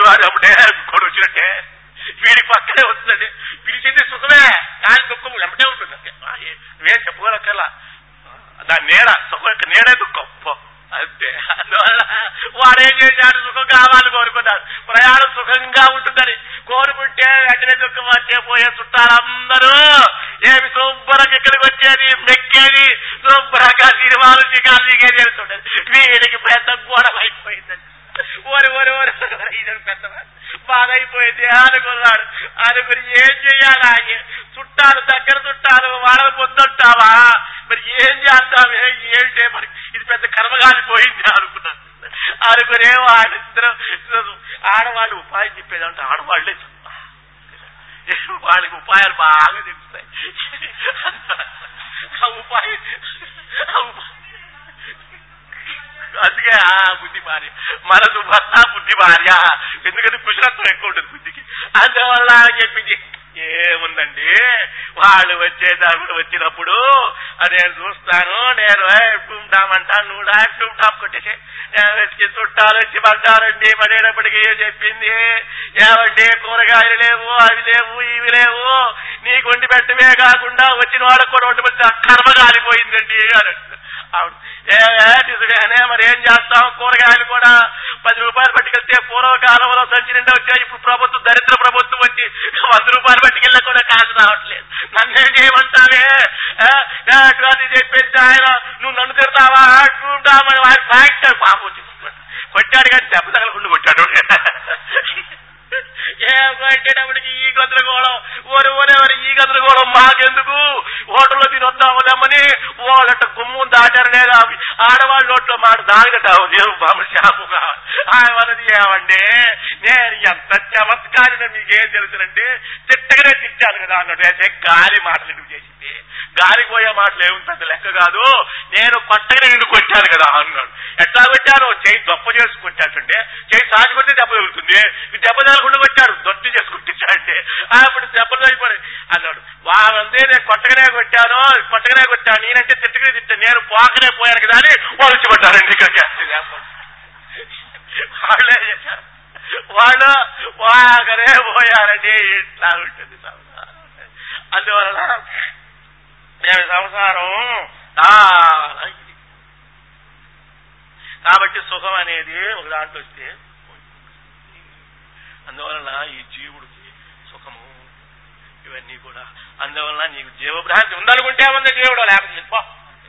వాడు అప్పుడే ఇంకోటి వచ్చినట్టే వీడి పక్కనే వస్తుందండి పిలిచింది సుఖమే కానీ దుఃఖం వెంబడే ఉంటుంది అంతే. ఆ, ఏ- నువ్వేం చెప్పుకోనక్కర్లా దాని నీడ సుఖం యొక్క నీడే దుఃఖం పో. అంతే అందువల్ల వాడేం చేశాడు సుఖం కావాలని కోరుకున్నాడు ప్రయాణం సుఖంగా ఉంటుందని కోరుకుంటే వెంటనే దుఃఖం వచ్చే పోయే చుట్టాలందరూ ఏమి శుభ్రంగా ఇక్కడికి వచ్చేది మెక్కేది శుభ్రంగా సినిమాలు చికాలు దిగేది వెళ్తుండేది వీడికి పెద్ద గొడవ అయిపోయిందండి ఓరి ఓరి ఓరి ఇదని పెద్ద బాధ అయిపోయింది అనుకున్నాడు అనుకుని ఏం చెయ్యాలా ఏ- చుట్టాలు దగ్గర చుట్టాలు వాళ్ళని పొద్దుంటావా మరి ఏం చేద్దామే ఏంటే మరి ఇది పెద్ద కర్మగాలి పోయింది అనుకున్నాను అనుకునే వాళ్ళిద్దరు ఆడవాళ్ళు ఉపాయం చెప్పేదంటే ఆడవాళ్లే చెప్పాలి వాళ్ళకి ఉపాయాలు బాగా తెలుస్తాయి ఆ ఉపాయం ఆ ఉపాయం అందుకే ఆ బుద్ధి భార్య మనసు భర్త బుద్ధి భార్య ఎందుకంటే కుశలత్వం ఎక్కువ ఉంటుంది బుద్ధికి అందువల్ల అని చెప్పింది ఏముందండి వాళ్ళు వచ్చేటప్పుడు వచ్చినప్పుడు నేను చూస్తాను నేను టామంటాను నువ్వు టూమ్ టాప్ కొట్టేసి నేను వచ్చి చుట్టాలు వచ్చి పడ్డారండి పడేటప్పటికి చెప్పింది ఏమండి కూరగాయలు లేవు అవి లేవు ఇవి లేవు నీకు వండి పెట్టమే కాకుండా వచ్చిన వాళ్ళకు కూడా వండి పెడితే కర్మ కాలిపోయిందండి అని అంటుంది. అవును ఏ ఏ, నిజమేనే మరి ఏం చేస్తాం కూరగాయలు కూడా పది రూపాయలు పట్టుకెళ్తే పూర్వకాలంలో సంచి నిండా వచ్చాయి ఇప్పుడు ప్రభుత్వం దరిద్ర ప్రభుత్వం వచ్చి వంద రూపాయలు పట్టుకెళ్ళి కూడా కాసు రావట్లేదు నన్నేం చేయమంటావే ఏ, ఏ, అటువంటి చెప్పేసి ఆయన నువ్వు నన్ను తిడతావా అంటుంటామని వాడి ఫ్యాక్టర్ పాపం వచ్చి కొట్టాడు కానీ దెబ్బ తగలకుండా కొట్టాడు ఏ కొట్టేటప్పటికి ఈ గందరగోళం ఓరి ఓరే ఓరి ఈ గందరగోళం మాకెందుకు హోటల్లో తినొద్దాము లేమని వాళ్ళట గుమ్ము దాటారు లేదా అవి ఆడవాళ్ళ నోట్లో మాట దాగట దేవుడు బాబు శాపుగా ఆయనది ఏమండి నేను ఎంత చమత్కారిన మీకేం తెలుసునండి తిట్టగానే తిట్టాను కదా అన్నట్టు అయితే గాలి మాటలు ఎందుకు చేసింది గాలి పోయే మాటలు ఏముంటుంది లెక్క కాదు నేను కొట్టగానే నిన్ను కొట్టాను కదా అన్నాడు ఎట్లా కొట్టాను చేయి దొప్ప చేసి కొట్టాడంటే చేయి సాగి కొట్టి దెబ్బ తగులుతుంది ఈ దెబ్బ తగలకుండా కొట్టాడు దొట్టి చేసి కొట్టించాడంటే అప్పుడు దెబ్బలు అయిపోయి అన్నాడు వాళ్ళందే నేను కొట్టగానే కొట్టాను కొట్టగానే కొట్టాను నేనంటే తిట్టగానే తిట్టాను నేను పోకనే పోయాను కదా అని వాళ్ళు వచ్చి కొట్టారండి ఇక్కడికి వాళ్ళే చేశారు వాళ్ళు వాగనే పోయారండి ఇట్లా ఉంటుంది సంసారం అందువలన నేను సంసారం చాలా ఇది. కాబట్టి సుఖం అనేది ఒక దాంట్లో వస్తే అందువలన ఈ జీవుడికి సుఖము ఇవన్నీ కూడా అందువలన నీకు జీవభ్రాంతి ఉందనుకుంటే ఉంది జీవుడు లేకపోతే పో.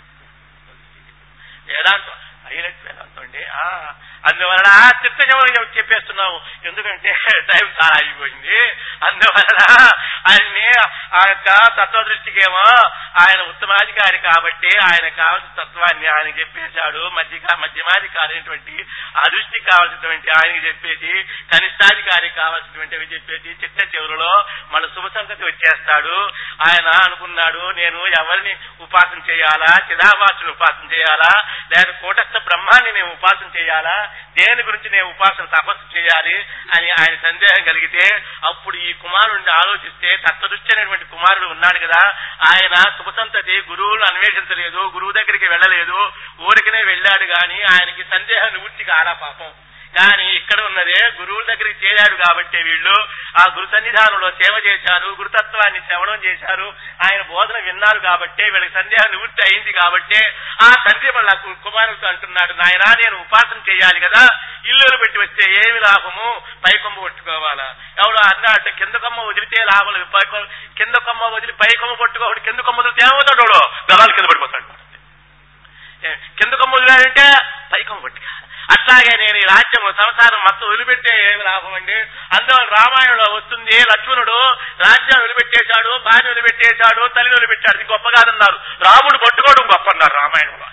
వేదాంతం హైలైట్ వేదాంతం అండి ఆ, అందువలన చిత్తజమని చెప్పేస్తున్నాము ఎందుకంటే టైం చాలా అయిపోయింది అందువలన ఆయన్ని ఆ యొక్క తత్వదృష్టికేమో ఆయన ఉత్తమాధికారి కాబట్టి ఆయన కావాల్సిన తత్వాన్ని ఆయన చెప్పేశాడు మధ్య మధ్యమాధికారి అయినటువంటి అదృష్టి కావాల్సినటువంటి ఆయనకి చెప్పేసి కనిష్టాధికారి కావాల్సినటువంటివి చెప్పేసి చిట్ట చివరిలో మన శుభ సంగతి వచ్చేస్తాడు ఆయన అనుకున్నాడు నేను ఎవరిని ఉపాసన చేయాలా చిదాభాసుని ఉపాసన చేయాలా లేక కూటస్థ బ్రహ్మాన్ని నేను ఉపాసన చేయాలా దేని గురించి నేను ఉపాసన తపస్సు చేయాలి అని ఆయన సందేహం కలిగితే అప్పుడు ఈ కుమారుడిని ఆలోచిస్తే తత్వదృష్టి అనేటువంటి కుమారుడు ఉన్నాడు కదా ఆయన శుభసంతతి గురువును అన్వేషించలేదు గురువు దగ్గరికి వెళ్ళలేదు ఊరికనే వెళ్ళాడు గాని ఆయనకి సందేహం నివృత్తి కాలా పాపం కానీ ఇక్కడ ఉన్నదే గురువుల దగ్గరికి చేరాడు కాబట్టి వీళ్ళు ఆ గురు సన్నిధానంలో సేవ చేశారు గురుతత్వాన్ని శ్రవణం చేశారు ఆయన బోధన విన్నారు కాబట్టి వీళ్ళకి సందేహం నివృత్తి అయింది కాబట్టి ఆ తండ్రి వాళ్ళ కుమారుడితో అంటున్నాడు నాయనా నేను ఉపాసన చేయాలి కదా ఇల్లులు పెట్టి వస్తే ఏమి లాభము పైకొమ్మ పట్టుకోవాలా ఎవడు అన్నాడు కింద కొమ్మ వదిలితే లాభం లేదు పై కొమ్మ- కింద కొమ్మ వదిలి పై కొమ్మ పట్టుకోవడు కింద కొమ్మ వదిలితే ఏమవుతాడు వాడు? గలాలు కింద పడిపోతాడు ఏ, కింద కొమ్మ వదిలాడంటే పై కొమ్మ పట్టుక అట్లాగే నేను ఈ రాజ్యం సంసారం మొత్తం వదిలిపెట్టే ఏమి లాభం అండి అందువల్ల రామాయణంలో వస్తుంది లక్ష్మణుడు రాజ్యం వదిలిపెట్టేశాడు భార్య వదిలిపెట్టేశాడు తల్లిని వదిలిపెట్టాడు ఇది గొప్ప కాదన్నారు రాముడు పట్టుకోవడం గొప్ప అన్నారు రామాయణంలో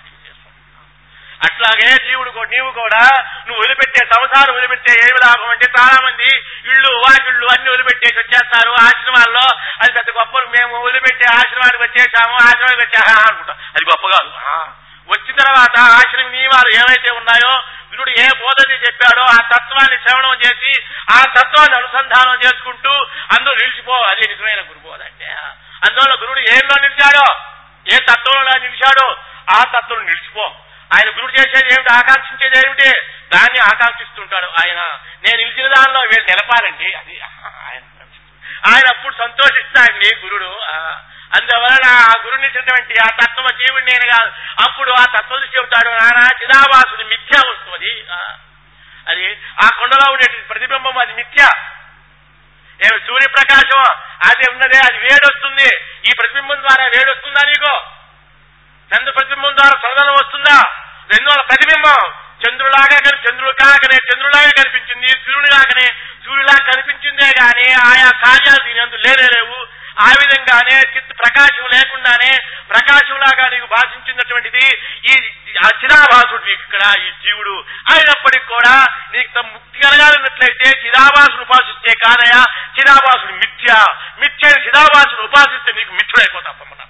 అట్లాగే జీవుడు కూడా నీవు కూడా నువ్వు వదిలిపెట్టే సంసారం వదిలిపెట్టే ఏమి లాభం అంటే చాలా మంది ఇళ్ళు వాకిళ్ళు అన్ని వదిలిపెట్టేసి వచ్చేస్తారు ఆశ్రమాల్లో అది పెద్ద గొప్ప మేము వదిలిపెట్టే ఆశ్రమానికి వచ్చేసాము ఆశ్రమానికి వచ్చామా అనుకుంటాం అది గొప్ప కాదు ఆ, వచ్చిన తర్వాత ఆశ్రమ నియమాలు ఏవైతే ఉన్నాయో గురుడు ఏ బోధని చెప్పాడో ఆ తత్వాన్ని శ్రవణం చేసి ఆ తత్వాన్ని అనుసంధానం చేసుకుంటూ అందులో నిలిచిపో అదే నిజమైన గురుబోధ అంటే అందువల్ల గురుడు ఏంలో నిలిచాడో ఏ తత్వంలో నిలిచాడో ఆ తత్వం నిలిచిపో ఆయన గురుడు చేసేది ఏమిటి ఆకాంక్షించేది ఏమిటి దాన్ని ఆకాంక్షిస్తుంటాడు ఆయన నేను నిలిచిన దానిలో వీళ్ళు నిలపాలండి అది ఆయన ఆయన అప్పుడు సంతోషిస్తాడండి గురుడు ఆ, అందువలన ఆ గురుని ఇచ్చినటువంటి ఆ తత్వ జీవుడు నేను కాదు అప్పుడు ఆ తత్వదృష్టి చెబుతాడు నానా చిదాభాసుని మిథ్యా వస్తువు అది ఆ, అది ఆ కొండలో ఉండేటువంటి ప్రతిబింబం అది మిథ్య ఏమి సూర్యప్రకాశం అది ఉన్నదే అది వేడొస్తుంది ఈ ప్రతిబింబం ద్వారా వేడొస్తుందా నీకు చంద్ర ప్రతిబింబం ద్వారా చందనం వస్తుందా రెండు వాళ్ళ ప్రతిబింబం చంద్రులాగా కని చంద్రుడు కాకనే చంద్రులాగా కనిపించింది సూర్యుడు కాకనే సూర్యులాగా కనిపించిందే గాని ఆయా కార్యాలు దీని అందు లేనే లేవు ఆ విధంగానే చిత్ ప్రకాశం లేకుండానే ప్రకాశంలాగా నీకు భాషించినటువంటిది ఈ ఆ చిరాభాసుడు నీకు ఇక్కడ ఈ జీవుడు అయినప్పటికీ కూడా నీకు తమ ముక్తి కలగాలన్నట్లయితే చిరాభాసును ఉపాసిస్తే కాదయా చిరాభాసుడు మిథ్య మిథ్య చిరాభాసును ఉపాసిస్తే నీకు మిథ్యుడైపోతాం పమ్మన్నారు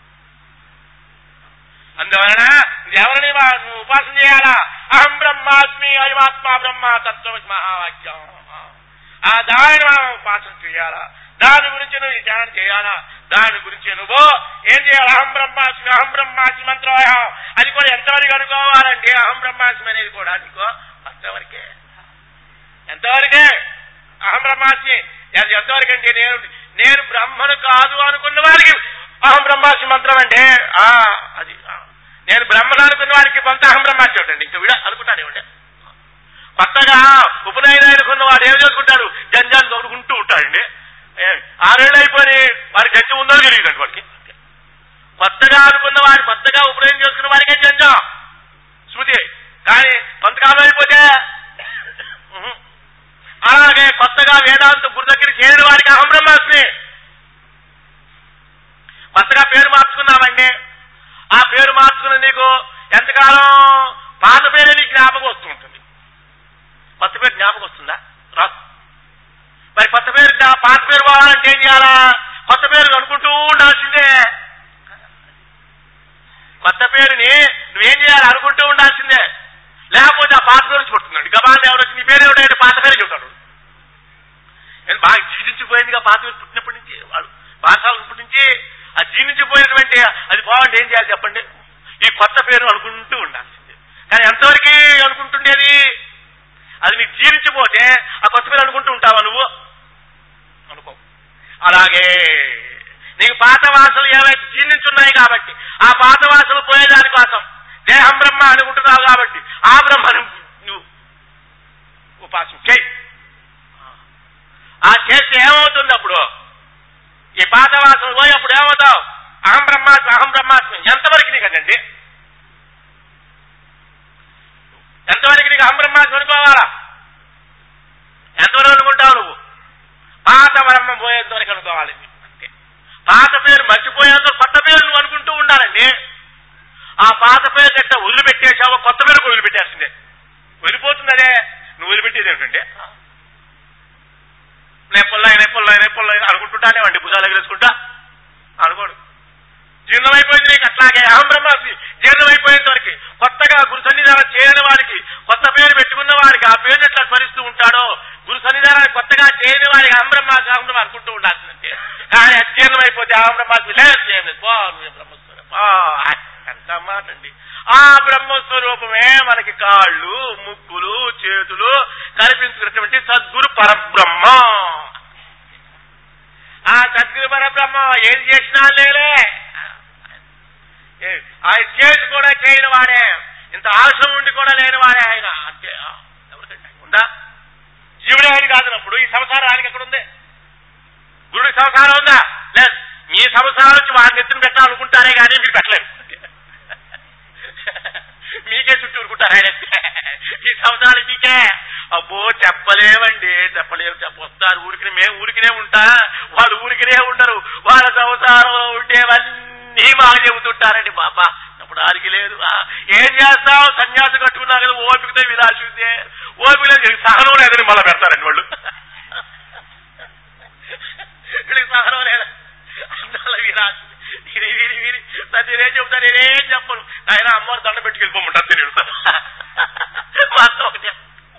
అందువలన ఇది ఎవరిని వా- నువ్వు ఉపాసన చేయాలా అహం బ్రహ్మాస్మి అయమాత్మ బ్రహ్మ తత్వ మహావాక్యం ఆ దానిని మనం ఉపాసన చేయాలా దాని గురించి నువ్వు ధ్యానం చేయాలా దాని గురించి నువ్వు ఏం చేయాలి అహం బ్రహ్మాస్మి అహం బ్రహ్మాస్మి మంత్రం అది కూడా ఎంతవరకు అనుకోవాలంటే అహం బ్రహ్మాస్మి అనేది కూడా నీకు అంతవరకే ఎంతవరకే అహం బ్రహ్మాస్మి అది ఎంతవరకు అంటే నేను నేను బ్రహ్మను కాదు అనుకున్న వారికి అహం బ్రహ్మాస్మి మంత్రం అంటే ఆ అది ఆ. నేను బ్రహ్మను అనుకున్న వారికి కొంత అహం బ్రహ్మాస్మి ఉండండి ఇంకా విడ అనుకుంటానే ఉండే కొత్తగా ఉపనయనం అనుకున్న వాడు ఏం చేసుకుంటాడు జంజాన్ని తొడుకుంటూ ఉంటాడండి ఏ, ఆరేళ్ళు అయిపోయి వాడి జంజం ఉందో తెలియదండి వాడికి కొత్తగా అనుకున్న వాడు కొత్తగా ఉపనయనం చేసుకున్న వాడికే జంజం శృతి కానీ కొంతకాలం అయిపోతే ఉహు. అలాగే కొత్తగా వేదాంత గురు దగ్గర చేరిన వాడికి అహం బ్రహ్మాస్మి కొత్తగా పేరు మార్చుకున్నామండి ఆ పేరు మార్చుకున్న నీకు ఎంతకాలం పాత పేరే నీకు జ్ఞాపకం వస్తూ ఉంటుంది కొత్త పేరు జ్ఞాపకం వస్తుందా రాదు మరి కొత్త పేరు జ్ఞా- పాత పేరు పోవాలంటే ఏం చేయాలా కొత్త పేరు అనుకుంటూ ఉండాల్సిందే కొత్త పేరుని నువ్వేం చేయాలి అనుకుంటూ ఉండాల్సిందే లేకపోతే ఆ పాత పేరు కొడుతుందండి గబాలు ఎవరు వచ్చి నీ పేరు ఎవడైతే పాత పేరు చెబుతాడు నేను బాగా జీర్ణించిపోయిందిగా పాత పేరు పుట్టినప్పటి నుంచి వాడు పాఠశాలప్పటి నుంచి ఆ జీర్ణించిపోయినటువంటి అది బాగుంటే ఏం చేయాలి చెప్పండి ఈ కొత్త పేరు అనుకుంటూ ఉండాల్సిందే కానీ ఎంతవరకు అనుకుంటుండేది అది నీకు జీర్ణించిపోతే ఆ కొత్త పేరు అనుకుంటూ ఉంటావా నువ్వు అనుకో అలాగే నీకు పాత వాసనలు ఏవైతే జీర్ణించున్నాయి కాబట్టి ఆ పాత వాసనలు పోయేదాని కోసం దేహం బ్రహ్మ అనుకుంటున్నావు కాబట్టి ఆ బ్రహ్మను నువ్వు ఉపాసన చేయి ఆ చేస్తే ఏమవుతుంది అప్పుడు ఈ పాత వాసనలు పోయి అప్పుడు ఏమవుతావు అహం బ్రహ్మాస్మి అహం బ్రహ్మాస్మి ఎంతవరకు నీకు అదండి ఎంతవరకు నీకు అహం బ్రహ్మాస్మి అనుకోవాలా ఎంతవరకు అనుకుంటావు నువ్వు పాత బ్రహ్మ పోయేంత వరకు అనుకోవాలి అంతే పాత పేరు మర్చిపోయేంత కొత్త పేరు నువ్వు అనుకుంటూ ఉండాలండి ఆ పాత పేరు గట్ట వదిలిపెట్టేసావో కొత్త పేరు కూడా వదిలిపెట్టేసిందే వెళ్ళిపోతుంది అదే నువ్వు వదిలిపెట్టేది ఏమిటంటే నేపుల్లాయి నేపుల్లాయి నేపుల్లాయి అనుకుంటుంటానే అండి భుజాలు ఎగరేసుకుంటా అనుకోడు జీర్ణమైపోయింది నీకు అట్లాగే అహం బ్రహ్మాస్మి జీర్ణమైపోయేంత వరకు కొత్తగా గురు సన్నిధానం చేయని వారికి కొత్త పేరు పెట్టుకున్న వారికి ఆ పేరు ఎట్లా స్మరిస్తూ ఉంటాడో గురు సన్నిధానాన్ని కొత్తగా చేయని వారికి అహం బ్రహ్మాస్మి అహం బ్రహ్మ అనుకుంటూ ఉండాల్సిందంటే కానీ అజీర్ణమైపోతే అహం బ్రహ్మాస్మి లేదు లేదు పో నువ్వు బ్రహ్మస్వరూపం పో. ఎంత మాట అండి ఆ బ్రహ్మస్వరూపమే మనకి కాళ్ళు ముక్కులు చేతులు కనిపించుకున్నటువంటి సద్గురు పరబ్రహ్మ ఆ సద్గురు పరబ్రహ్మ ఏది చేసినా లేలే ఏ- ఆయన చేసి కూడా చేయని వాడే ఇంత ఆలస్యం ఉండి కూడా లేని వాడే ఆయన అంతే ఆ, ఎవరికంటే ఉందా జీవుడే ఆయన కాదునప్పుడు ఈ సంసారం ఆయనకి ఎక్కడ ఉంది గురుడి సంసారం ఉందా లేదు మీ సంసారం వచ్చి వారిని ఎత్తున పెట్టాలనుకుంటారే కానీ మీరు పెట్టలేరు మీకే చుట్టూ ఊరుకుంటారు ఆయన ఈ సంవత్సరాలు మీకే అబ్బో చెప్పలేమండి చెప్పలేము చెప్పొస్తారు ఊరికినే మేము ఊరికినే ఉంటా వాళ్ళు ఊరికినే ఉండరు వాళ్ళ సంసారంలో ఉండేవన్నీ మాకు చెబుతుంటారండి బాబా అప్పుడు ఆరికి లేదు ఆ, ఏం చేస్తావు సన్యాసి కట్టుకున్నా కదా ఓపికతో విలాసి ఉంటే ఓపిక లేదు సహనం లేదని మళ్ళీ పెడతారండి వాళ్ళు వీళ్ళకి సహనం లేదా అందాల విరాశ వీరి వీరి వీరి ప్రతి నేనేం చెబుతా నేనేం చెప్పను ఆయన అమ్మవారు దండ పెట్టుకెళ్ళిపోమంటారు తెలియదు మొత్తం ఒకటే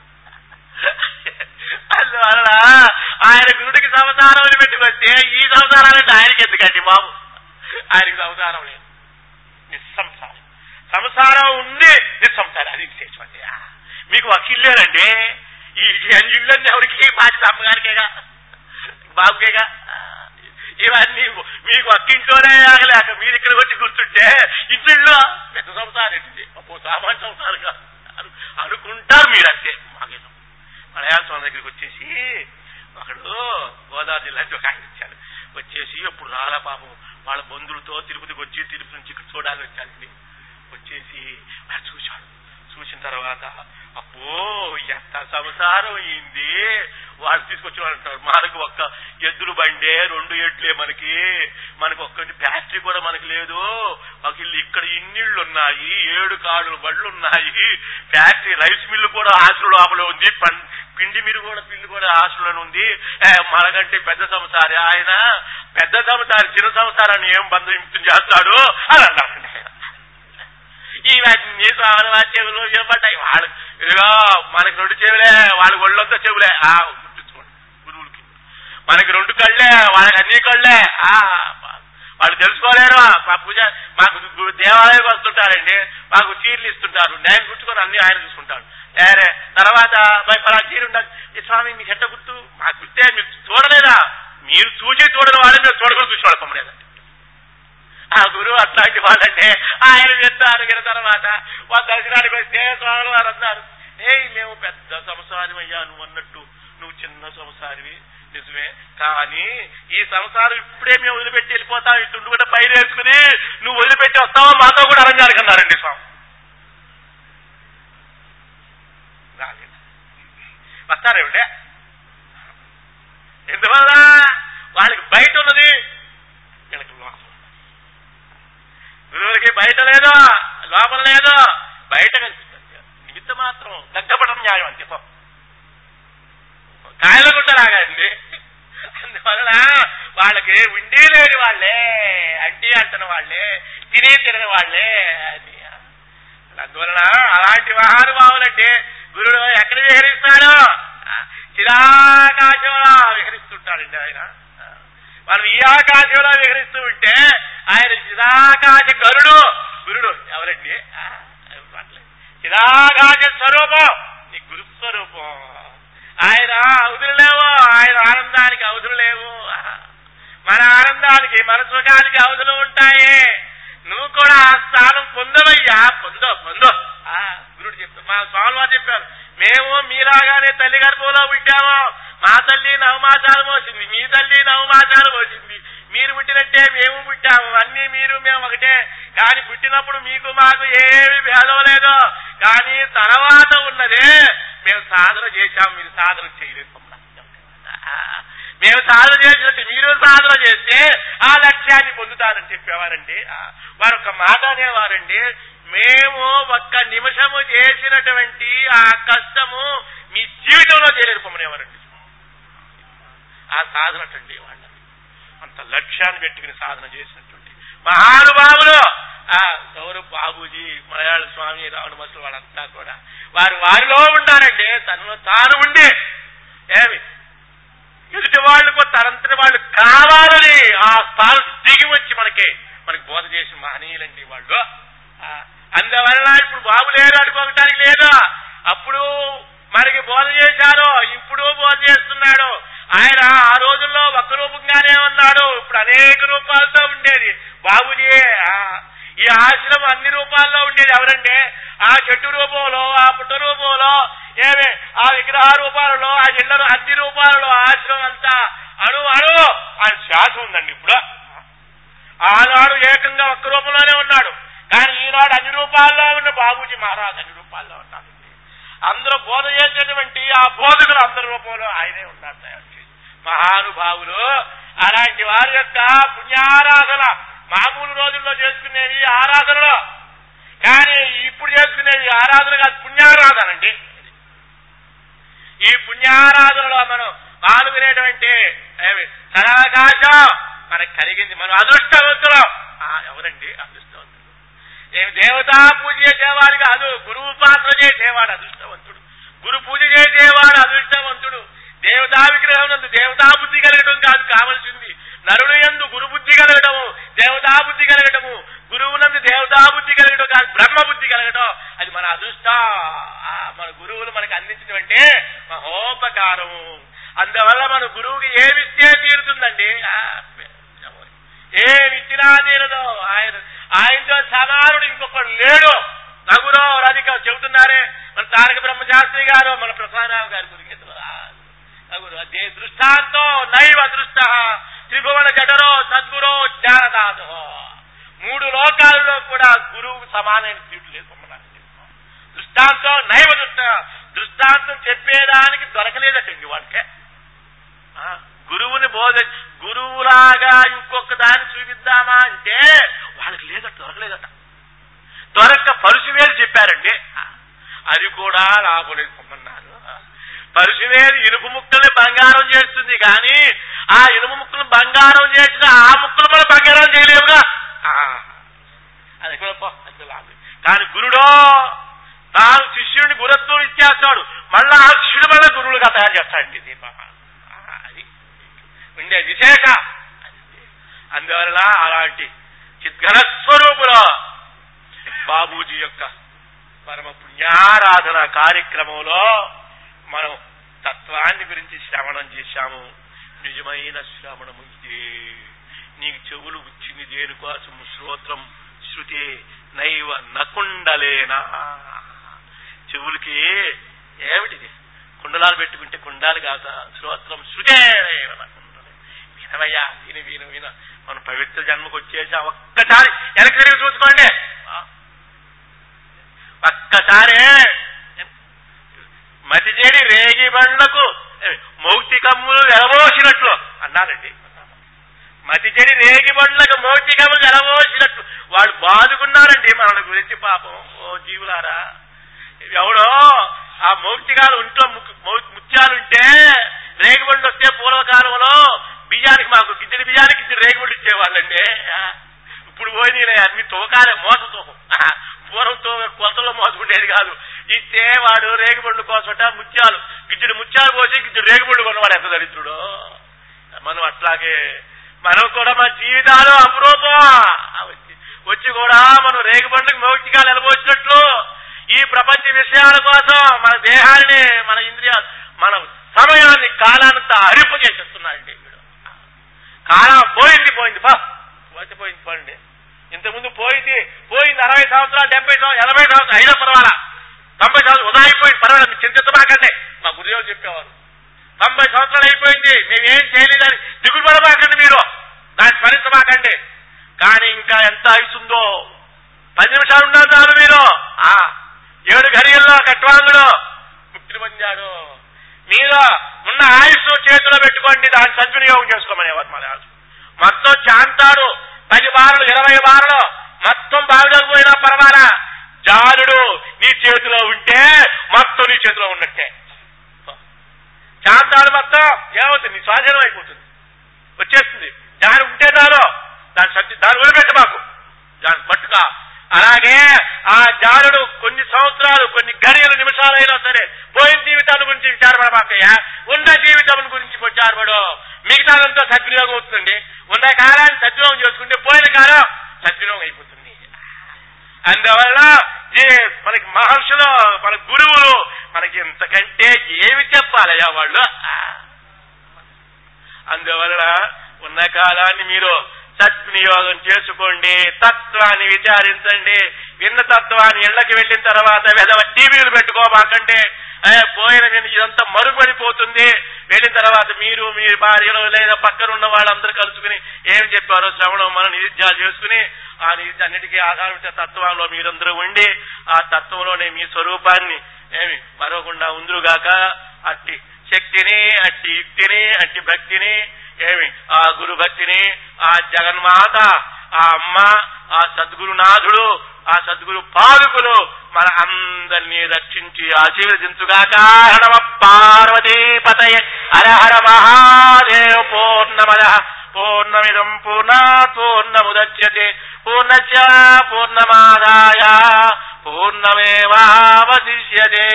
అందువలన ఆయన గురుడికి సంసారం అని పెట్టుకొస్తే ఈ సంసారాలంటే ఆయనకి ఎందుకండి బాబు ఆయనకి సంసారం లేదు నిస్సంసారం సంసారం ఉంది నిస్సంసారం అది విశేషం అంటే మీకు వకీల్లేనండి ఈ ఇళ్ళన్నీ ఎవరికి బాధ్యత అమ్మగారికేగా బాబుకేగా ఇవన్నీ మీకు ఒక్కింట్లోనే ఆగలేక మీరు ఇక్కడ వచ్చి కూర్చుంటే ఇంట్లో పెద్ద సంసారం ఏంటి అప్పో సామాన్య సంసారం కాదు అను- అనుకుంటారు మీరు అంతే మాకేదో మలయాళ స్వామి దగ్గరికి వచ్చేసి ఒకడు గోదావరి జిల్లా నుంచి ఒక ఆయన వచ్చాడు వచ్చేసి ఎప్పుడు రాలా పాపం వాళ్ళ బంధువులతో తిరుపతికి వచ్చి తిరుపతి నుంచి ఇక్కడ చూడాలని వచ్చాడండి వచ్చేసి ఆయన చూశాడు చూసిన తర్వాత అబ్బో ఎంత సంసారం అయింది వాళ్ళు తీసుకొచ్చి వాళ్ళు అంటారు మనకు ఒక్క ఎద్దులు బండే రెండు ఎడ్లే మనకి మనకు ఒక్కటి ఫ్యాక్టరీ కూడా మనకి లేదు ఒక ఇల్లు ఇక్కడ ఇన్నిళ్ళు ఉన్నాయి ఏడు కాళ్ళు బళ్ళు ఉన్నాయి ఫ్యాక్టరీ రైస్ మిల్లు కూడా హాస్టల్ లోపల ఉంది పం- పిండి మీరు కూడా పిండి కూడా హాస్టల్లోనే ఉంది ఏ, మనకంటే పెద్ద సంసారి ఆయన పెద్ద సంసారి చిన్న సంసారాన్ని ఏం బంధం చేస్తాడు అని అన్నాడు ఇవన్నీ స్వామి వారి చెవులు వినపడ్డాయి వాళ్ళు ఇదిగో మనకి రెండు చెవులే వాళ్ళ ఒళ్ళంతా చెవులే ఆ గుర్తుంచుకోండి గురువులకి మనకి రెండు కళ్ళే వాళ్ళకి అన్ని కళ్ళే ఆ వాళ్ళు తెలుసుకోలేరు మా పూజ మాకు గు- దేవాలయానికి వస్తుంటారండి మాకు చీరలు ఇస్తుంటారు నేను గుర్తుకొని అన్ని ఆయన చూసుకుంటాడు సరే తర్వాత మరి ఫలా చీర ఉండాలి ఈ స్వామి మీకు ఎట్ట గుర్తు మాకు గుర్తే మీరు చూడలేదా మీరు చూసి చూడని వాళ్ళని మీరు చూడకుండా చూసి వాళ్ళకమ్మలేదండి ఆ గురువు అట్లాంటి వాళ్ళంటే ఆయన చెప్తారు అడిగిన తర్వాత వాళ్ళ దర్శనానికి వస్తే స్వామి వారు అన్నారు ఏ మేము పెద్ద సంసారం అయ్యా నువ్వు అన్నట్టు నువ్వు చిన్న సంసారివి నిజమే కానీ ఈ సంసారం ఇప్పుడే మేము వదిలిపెట్టి వెళ్ళిపోతాం ఈ తుండు కూడా పైన వేసుకుని నువ్వు వదిలిపెట్టి వస్తావా మాతో కూడా అరంజానికి అన్నారండి స్వామి రాలేదు వస్తారేమిటే ఎందువల్ల వాళ్ళకి బయట ఉన్నది వీళ్ళకి లోపల గురువులకి బయట లేదు లోపల లేదు బయట కనిపిస్తుంది నిమిత్త మాత్రం దగ్గపడడం న్యాయం అంతే పాపం. కాయల గుట్ట రాగండి అందువలన వాళ్ళకి ఉండి లేని వాళ్ళే అడ్డీ అంటున్న వాళ్ళే తిని తినని వాళ్ళే అది అందువలన అలాంటి మహానుభావులంటే గురుడు ఎక్కడ విహరిస్తాడు చిరాకాశంలో విహరిస్తుంటాడండి ఆయన మనం ఈ ఆకాశంలో విహరిస్తూ ఉంటే ఆయన చిరాకాశ గరుడు గురుడు ఎవరండి ఆ, పర్లేదు. చిరాకాశ స్వరూపం నీ గురు స్వరూపం ఆయన అవధులు లేవు ఆయన ఆనందానికి అవధులు లేవు మన ఆనందానికి మన సుఖానికి అవధులు ఉంటాయి నువ్వు కూడా ఆ స్థానం పొందవయ్యా పొందో పొందో ఆ, గురుడు చెప్తా మా స్వామి వారు చెప్పారు మేము మీలాగానే తల్లి గర్భంలో పుట్టాము మా తల్లి నవమాసాలు మోసింది మీ తల్లి నవమాసాలు మోసింది మీరు పుట్టినట్టే మేము పుట్టాము అన్ని మీరు మేము ఒకటే కానీ పుట్టినప్పుడు మీకు మాకు ఏమి భేదం లేదు కానీ తర్వాత ఉన్నదే మేము సాధన చేశాం మీరు సాధన చేయలేదు మేము సాధన చేసినట్టు మీరు సాధన చేస్తే ఆ లక్ష్యాన్ని పొందుతారని చెప్పేవారండి ఆ, వారు ఒక మాట అనేవారండి మేము ఒక్క నిమిషము చేసినటువంటి ఆ కష్టము మీ జీవితంలో చేయలేదు పొమ్మనేవారండి ఆ సాధన అటండి వాళ్ళ అంత లక్ష్యాన్ని పెట్టుకుని సాధన చేసినటువంటి మహానుభావులు ఆ గౌరవ్ బాబూజీ మలయాళ స్వామి రావణ మసలు వాళ్ళంతా కూడా వారు వారిలో ఉంటారండి తనలో తాను ఉండి ఏమి ఎదుటి వాళ్ళకు తనంతటి వాళ్ళు కావాలని ఆ స్థానం దిగి వచ్చి మనకి మనకి బోధ చేసిన మహనీయులండి వాళ్ళు ఆ, అందువలన ఇప్పుడు బాబు లేరు అనుకోవటానికి లేదు అప్పుడు మనకి బోధ చేశారు ఇప్పుడు బోధ చేస్తున్నాడు ఆయన ఆ రోజుల్లో ఒక్క రూపంగానే ఉన్నాడు ఇప్పుడు అనేక రూపాలతో ఉండేది బాబుజీ ఆ, ఈ ఆశ్రమం అన్ని రూపాల్లో ఉండేది ఎవరండి ఆ చెట్టు రూపంలో ఆ పుట్ట రూపంలో ఏమే ఆ విగ్రహ రూపాలలో ఆ ఇళ్ల అన్ని రూపాలలో ఆశ్రమం అంతా అణు అణు ఆయన శ్వాస ఉందండి ఇప్పుడు ఆనాడు ఏకంగా ఒక్క రూపంలోనే ఉన్నాడు కానీ ఈనాడు అన్ని రూపాల్లో ఉన్న బాబూజీ మహారాజ్ అన్ని రూపాల్లో ఉన్నాడు అందరూ బోధ చేసేటువంటి ఆ బోధకులు అందరి రూపంలో ఆయనే ఉన్నారు తయారు చేసి మహానుభావులు అలాంటి వారి యొక్క పుణ్యారాధన మామూలు రోజుల్లో చేసుకునేవి ఆరాధనలు కానీ ఇప్పుడు చేసుకునేవి ఆరాధన కాదు పుణ్యారాధన అండి ఈ పుణ్యారాధనలో మనం పాల్గొనేటువంటి ఏమి సదాకాశం మనకు కలిగింది మనం అదృష్టవంతులం ఆ, ఎవరండి అదృష్టవంతుడు ఏమి దేవతా పూజ చేసేవాడు కాదు గురువు పాత్ర చేసేవాడు అదృష్టవంతుడు గురు పూజ చేసేవాడు అదృష్టవంతుడు దేవతా విగ్రహం నందు దేవతా బుద్ధి కలగడం కాదు కావలసింది నరుడు ఎందు గురు బుద్ధి కలగటము దేవతా బుద్ధి కలగటము గురువు నందు దేవతా బుద్ధి కలగటం సాక్షాత్ బ్రహ్మ బుద్ధి కలగడం అది మన అదృష్టం ఆ, మన గురువులు మనకి అందించినవంటే మహోపకారం అందువల్ల మన గురువుకి ఏమిస్తే తీరుతుందండి ఆ, ఏమిచ్చినా తీరదు ఆయన ఆయనతో సమానుడు ఇంకొకడు లేడు నగురో రాధిక చెబుతున్నారే మన తారక బ్రహ్మశాస్త్రి గారు మన ప్రసాదరావు గారి గురించి నగురు అదే దృష్టాంతో నైవ దృష్ట త్రిభువన జఠరో సద్గురో జ్ఞానదాదో మూడు లోకాలలో కూడా గురువు సమానమైన తీరు లేదు మమ్మల్ని దృష్టాంతం నైవ దృష్ట దృష్టాంతం చెప్పేదానికి దొరకలేదటండి వాడికే ఆ, గురువుని బోధ గురువులాగా ఇంకొక దాన్ని చూపిద్దామా అంటే వాళ్ళకి లేదట దొరకలేదట దొరక్క పరుసువేలు చెప్పారండి అది కూడా లాభలేదు పొమ్మన్నారు పరుసువేలు ఇనుపు ముక్కల్ని బంగారం చేస్తుంది కానీ ఆ ఇనుము ముక్కలు బంగారం చేసిన ఆ ముక్కలు మనం బంగారం చేయలేవుగా ఆ, అది కూడా పో, అది కూడా లాభం. కానీ గురుడో తాను శిష్యుడిని గురత్వం ఇచ్చేస్తాడు మళ్ళా ఆ శిష్యుడు మళ్ళా గురువులుగా తయారు చేస్తాడండి దీప అది ఉండే విశేష అందువల్ల అలాంటి చిద్ఘన స్వరూపులో బాబూజీ యొక్క పరమ పుణ్యారాధన కార్యక్రమంలో మనం తత్వాన్ని గురించి శ్రవణం చేశాము నిజమైన శ్రవణము ఇదే నీకు చెవులు వచ్చింది దేనికోసము శ్రోత్రం శృతి నైవ నకుండలేనా చెవులకి ఏమిటిది కుండలాలు పెట్టుకుంటే కుండాలు కాదా శ్రోత్రం శృతే నైవ నకుండలే. వినవయ్యా విని విను విన మనం పవిత్ర జన్మకు వచ్చేసా ఒక్కసారి వెనక్కి తిరిగి చూసుకోండి ఆ. ఒక్కసారి మతి చెడి రేగి బండ్లకు మౌక్తికమ్ములు వెలబోసినట్లు అన్నారండి మతి చెడి రేగి బండ్లకు మౌక్తికమ్ములు వెలబోసినట్లు వాళ్ళు బాదుకున్నారండి మన గురించి పాపం ఓ జీవులారా ఎవడో ఆ మౌక్తికాలు ఒంట్లో ముక్కు- మౌ- ముత్యాలుంటే రేగిబండు వస్తే పూర్వకాలంలో బియ్యానికి మాకు గిద్దెడి బియ్యానికి ఇద్దరు రేగిబండు ఇచ్చేవాళ్ళండి ఆ, ఇప్పుడు పోయినాయి అన్ని తోకాలే మోస తూకం ఆ, పూర్వం తో కొలతలో మోసుకుండేది కాదు ఇస్తే వాడు రేగిబండ్లు కోసట ముత్యాలు గిద్దెడు ముత్యాలు పోసి గిద్దెడు రేగిబండ్లు కొన్నవాడు ఎంత దరిద్రుడు మనం అట్లాగే మనం కూడా మన జీవితాలు అపురూపం ఆ, వచ్చి వచ్చి కూడా మనం రేగుబండ్లకు మౌక్తికాలు ఎలబోచినట్లు ఈ ప్రపంచ విషయాల కోసం మన దేహాన్ని మన ఇంద్రియాలు మన సమయాన్ని కాలానంతా అరిపు చేసేస్తున్నాడండి వీడు కాలం పోయింది పోయింది బా పోతే పోయింది పోయింది ఇంతకుముందు పోయింది పోయింది అరవై సంవత్సరాలు డెబ్బై సంవత్సరాలు ఎనభై సంవత్సరాలు అయినా పర్వాలా తొంభై సంవత్సరాలు ఉదా అయిపోయింది పర్వాలేదు మీరు చింతించమాకండి మా గురుదేవులు చెప్పేవారు తొంభై సంవత్సరాలు అయిపోయింది మేమేం చేయలేదని దిగులు పడమాకండి మీరు దాన్ని స్మరించమాకండి కానీ ఇంకా ఎంత ఆయుసుందో పది నిమిషాలు ఉన్నారు చాలు మీరు ఆ ఏడు ఘడియల్లో కట్వాంగుడు ముక్తి పొందాడు మీరు ఉన్న ఆయుష్ చేతిలో పెట్టుకోండి దాన్ని సద్వినియోగం చేసుకోమనేవారు మన రాజు మొత్తం చాంతాడు పది బారలు ఇరవై బారలు మొత్తం బావిలోకి పోయినా పర్వాలా జాలుడు నీ చేతిలో ఉంటే మొత్తం నీ చేతిలో ఉన్నట్టే చాంతాడు మొత్తం ఏమవుతుంది నీ స్వాధీనం అయిపోతుంది వచ్చేస్తుంది దాని ఉంటే చాలు దాని సత్య దాని వదిలిపెట్ట మాకు దాని పట్టుక అలాగే ఆ జానుడు కొన్ని సంవత్సరాలు కొన్ని గడియల నిమిషాలైనా సరే పోయిన జీవితాల గురించి విచారపడమాకయ్యా ఉన్న జీవితం గురించి విచారపడు మిగతాదంతా సద్వినియోగం అవుతుందండి ఉన్న కాలాన్ని సద్వినియోగం చేసుకుంటే పోయిన కాలం సద్వినియోగం అయిపోతుంది అందువల్ల ఈ- మనకి మహర్షులు మన గురువులు మనకి ఇంతకంటే ఏమి చెప్పాలయ్యా వాళ్ళు అందువలన ఉన్న కాలాన్ని మీరు సద్వినియోగం చేసుకోండి తత్వాన్ని విచారించండి విన్న తత్వాన్ని ఇళ్లకి వెళ్ళిన తర్వాత వెదవ టీవీలు పెట్టుకోమాకండి ఏ, పోయిన నేను ఇదంతా మరుగుపడిపోతుంది వెళ్ళిన తర్వాత మీరు మీ భార్యలు లేదా పక్కన ఉన్న వాళ్ళందరూ కలుసుకుని ఏం చెప్పారో శ్రవణం మనం నిరుద్యాలు చేసుకుని ఆ నిరుద్య అన్నిటికీ ఆధారపడిన తత్వంలో మీరందరూ ఉండి ఆ తత్వంలోనే మీ స్వరూపాన్ని ఏమి మరవకుండా ఉందురుగాక అట్టి శక్తిని అట్టి యుక్తిని అట్టి భక్తిని ఏమి ఆ గురు భక్తిని ఆ జగన్మాత ఆ అమ్మ ఆ సద్గురునాథుడు ఆ సద్గురు పాదుకులు మన అందరినీ రక్షించి ఆశీర్వదించుగాక హరమ పార్వతీపతయ హర హర మహాదేవ్ పూర్ణమద పూర్ణమిదం పూర్ణాత్ పూర్ణముద్యతే పూర్ణచ పూర్ణమాదాయ పూర్ణమేవావశిష్యతే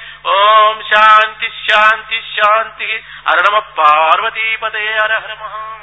ఓం శాంతి శాంతి శాంతి హర నమ పార్వతీపతే హర హర మహా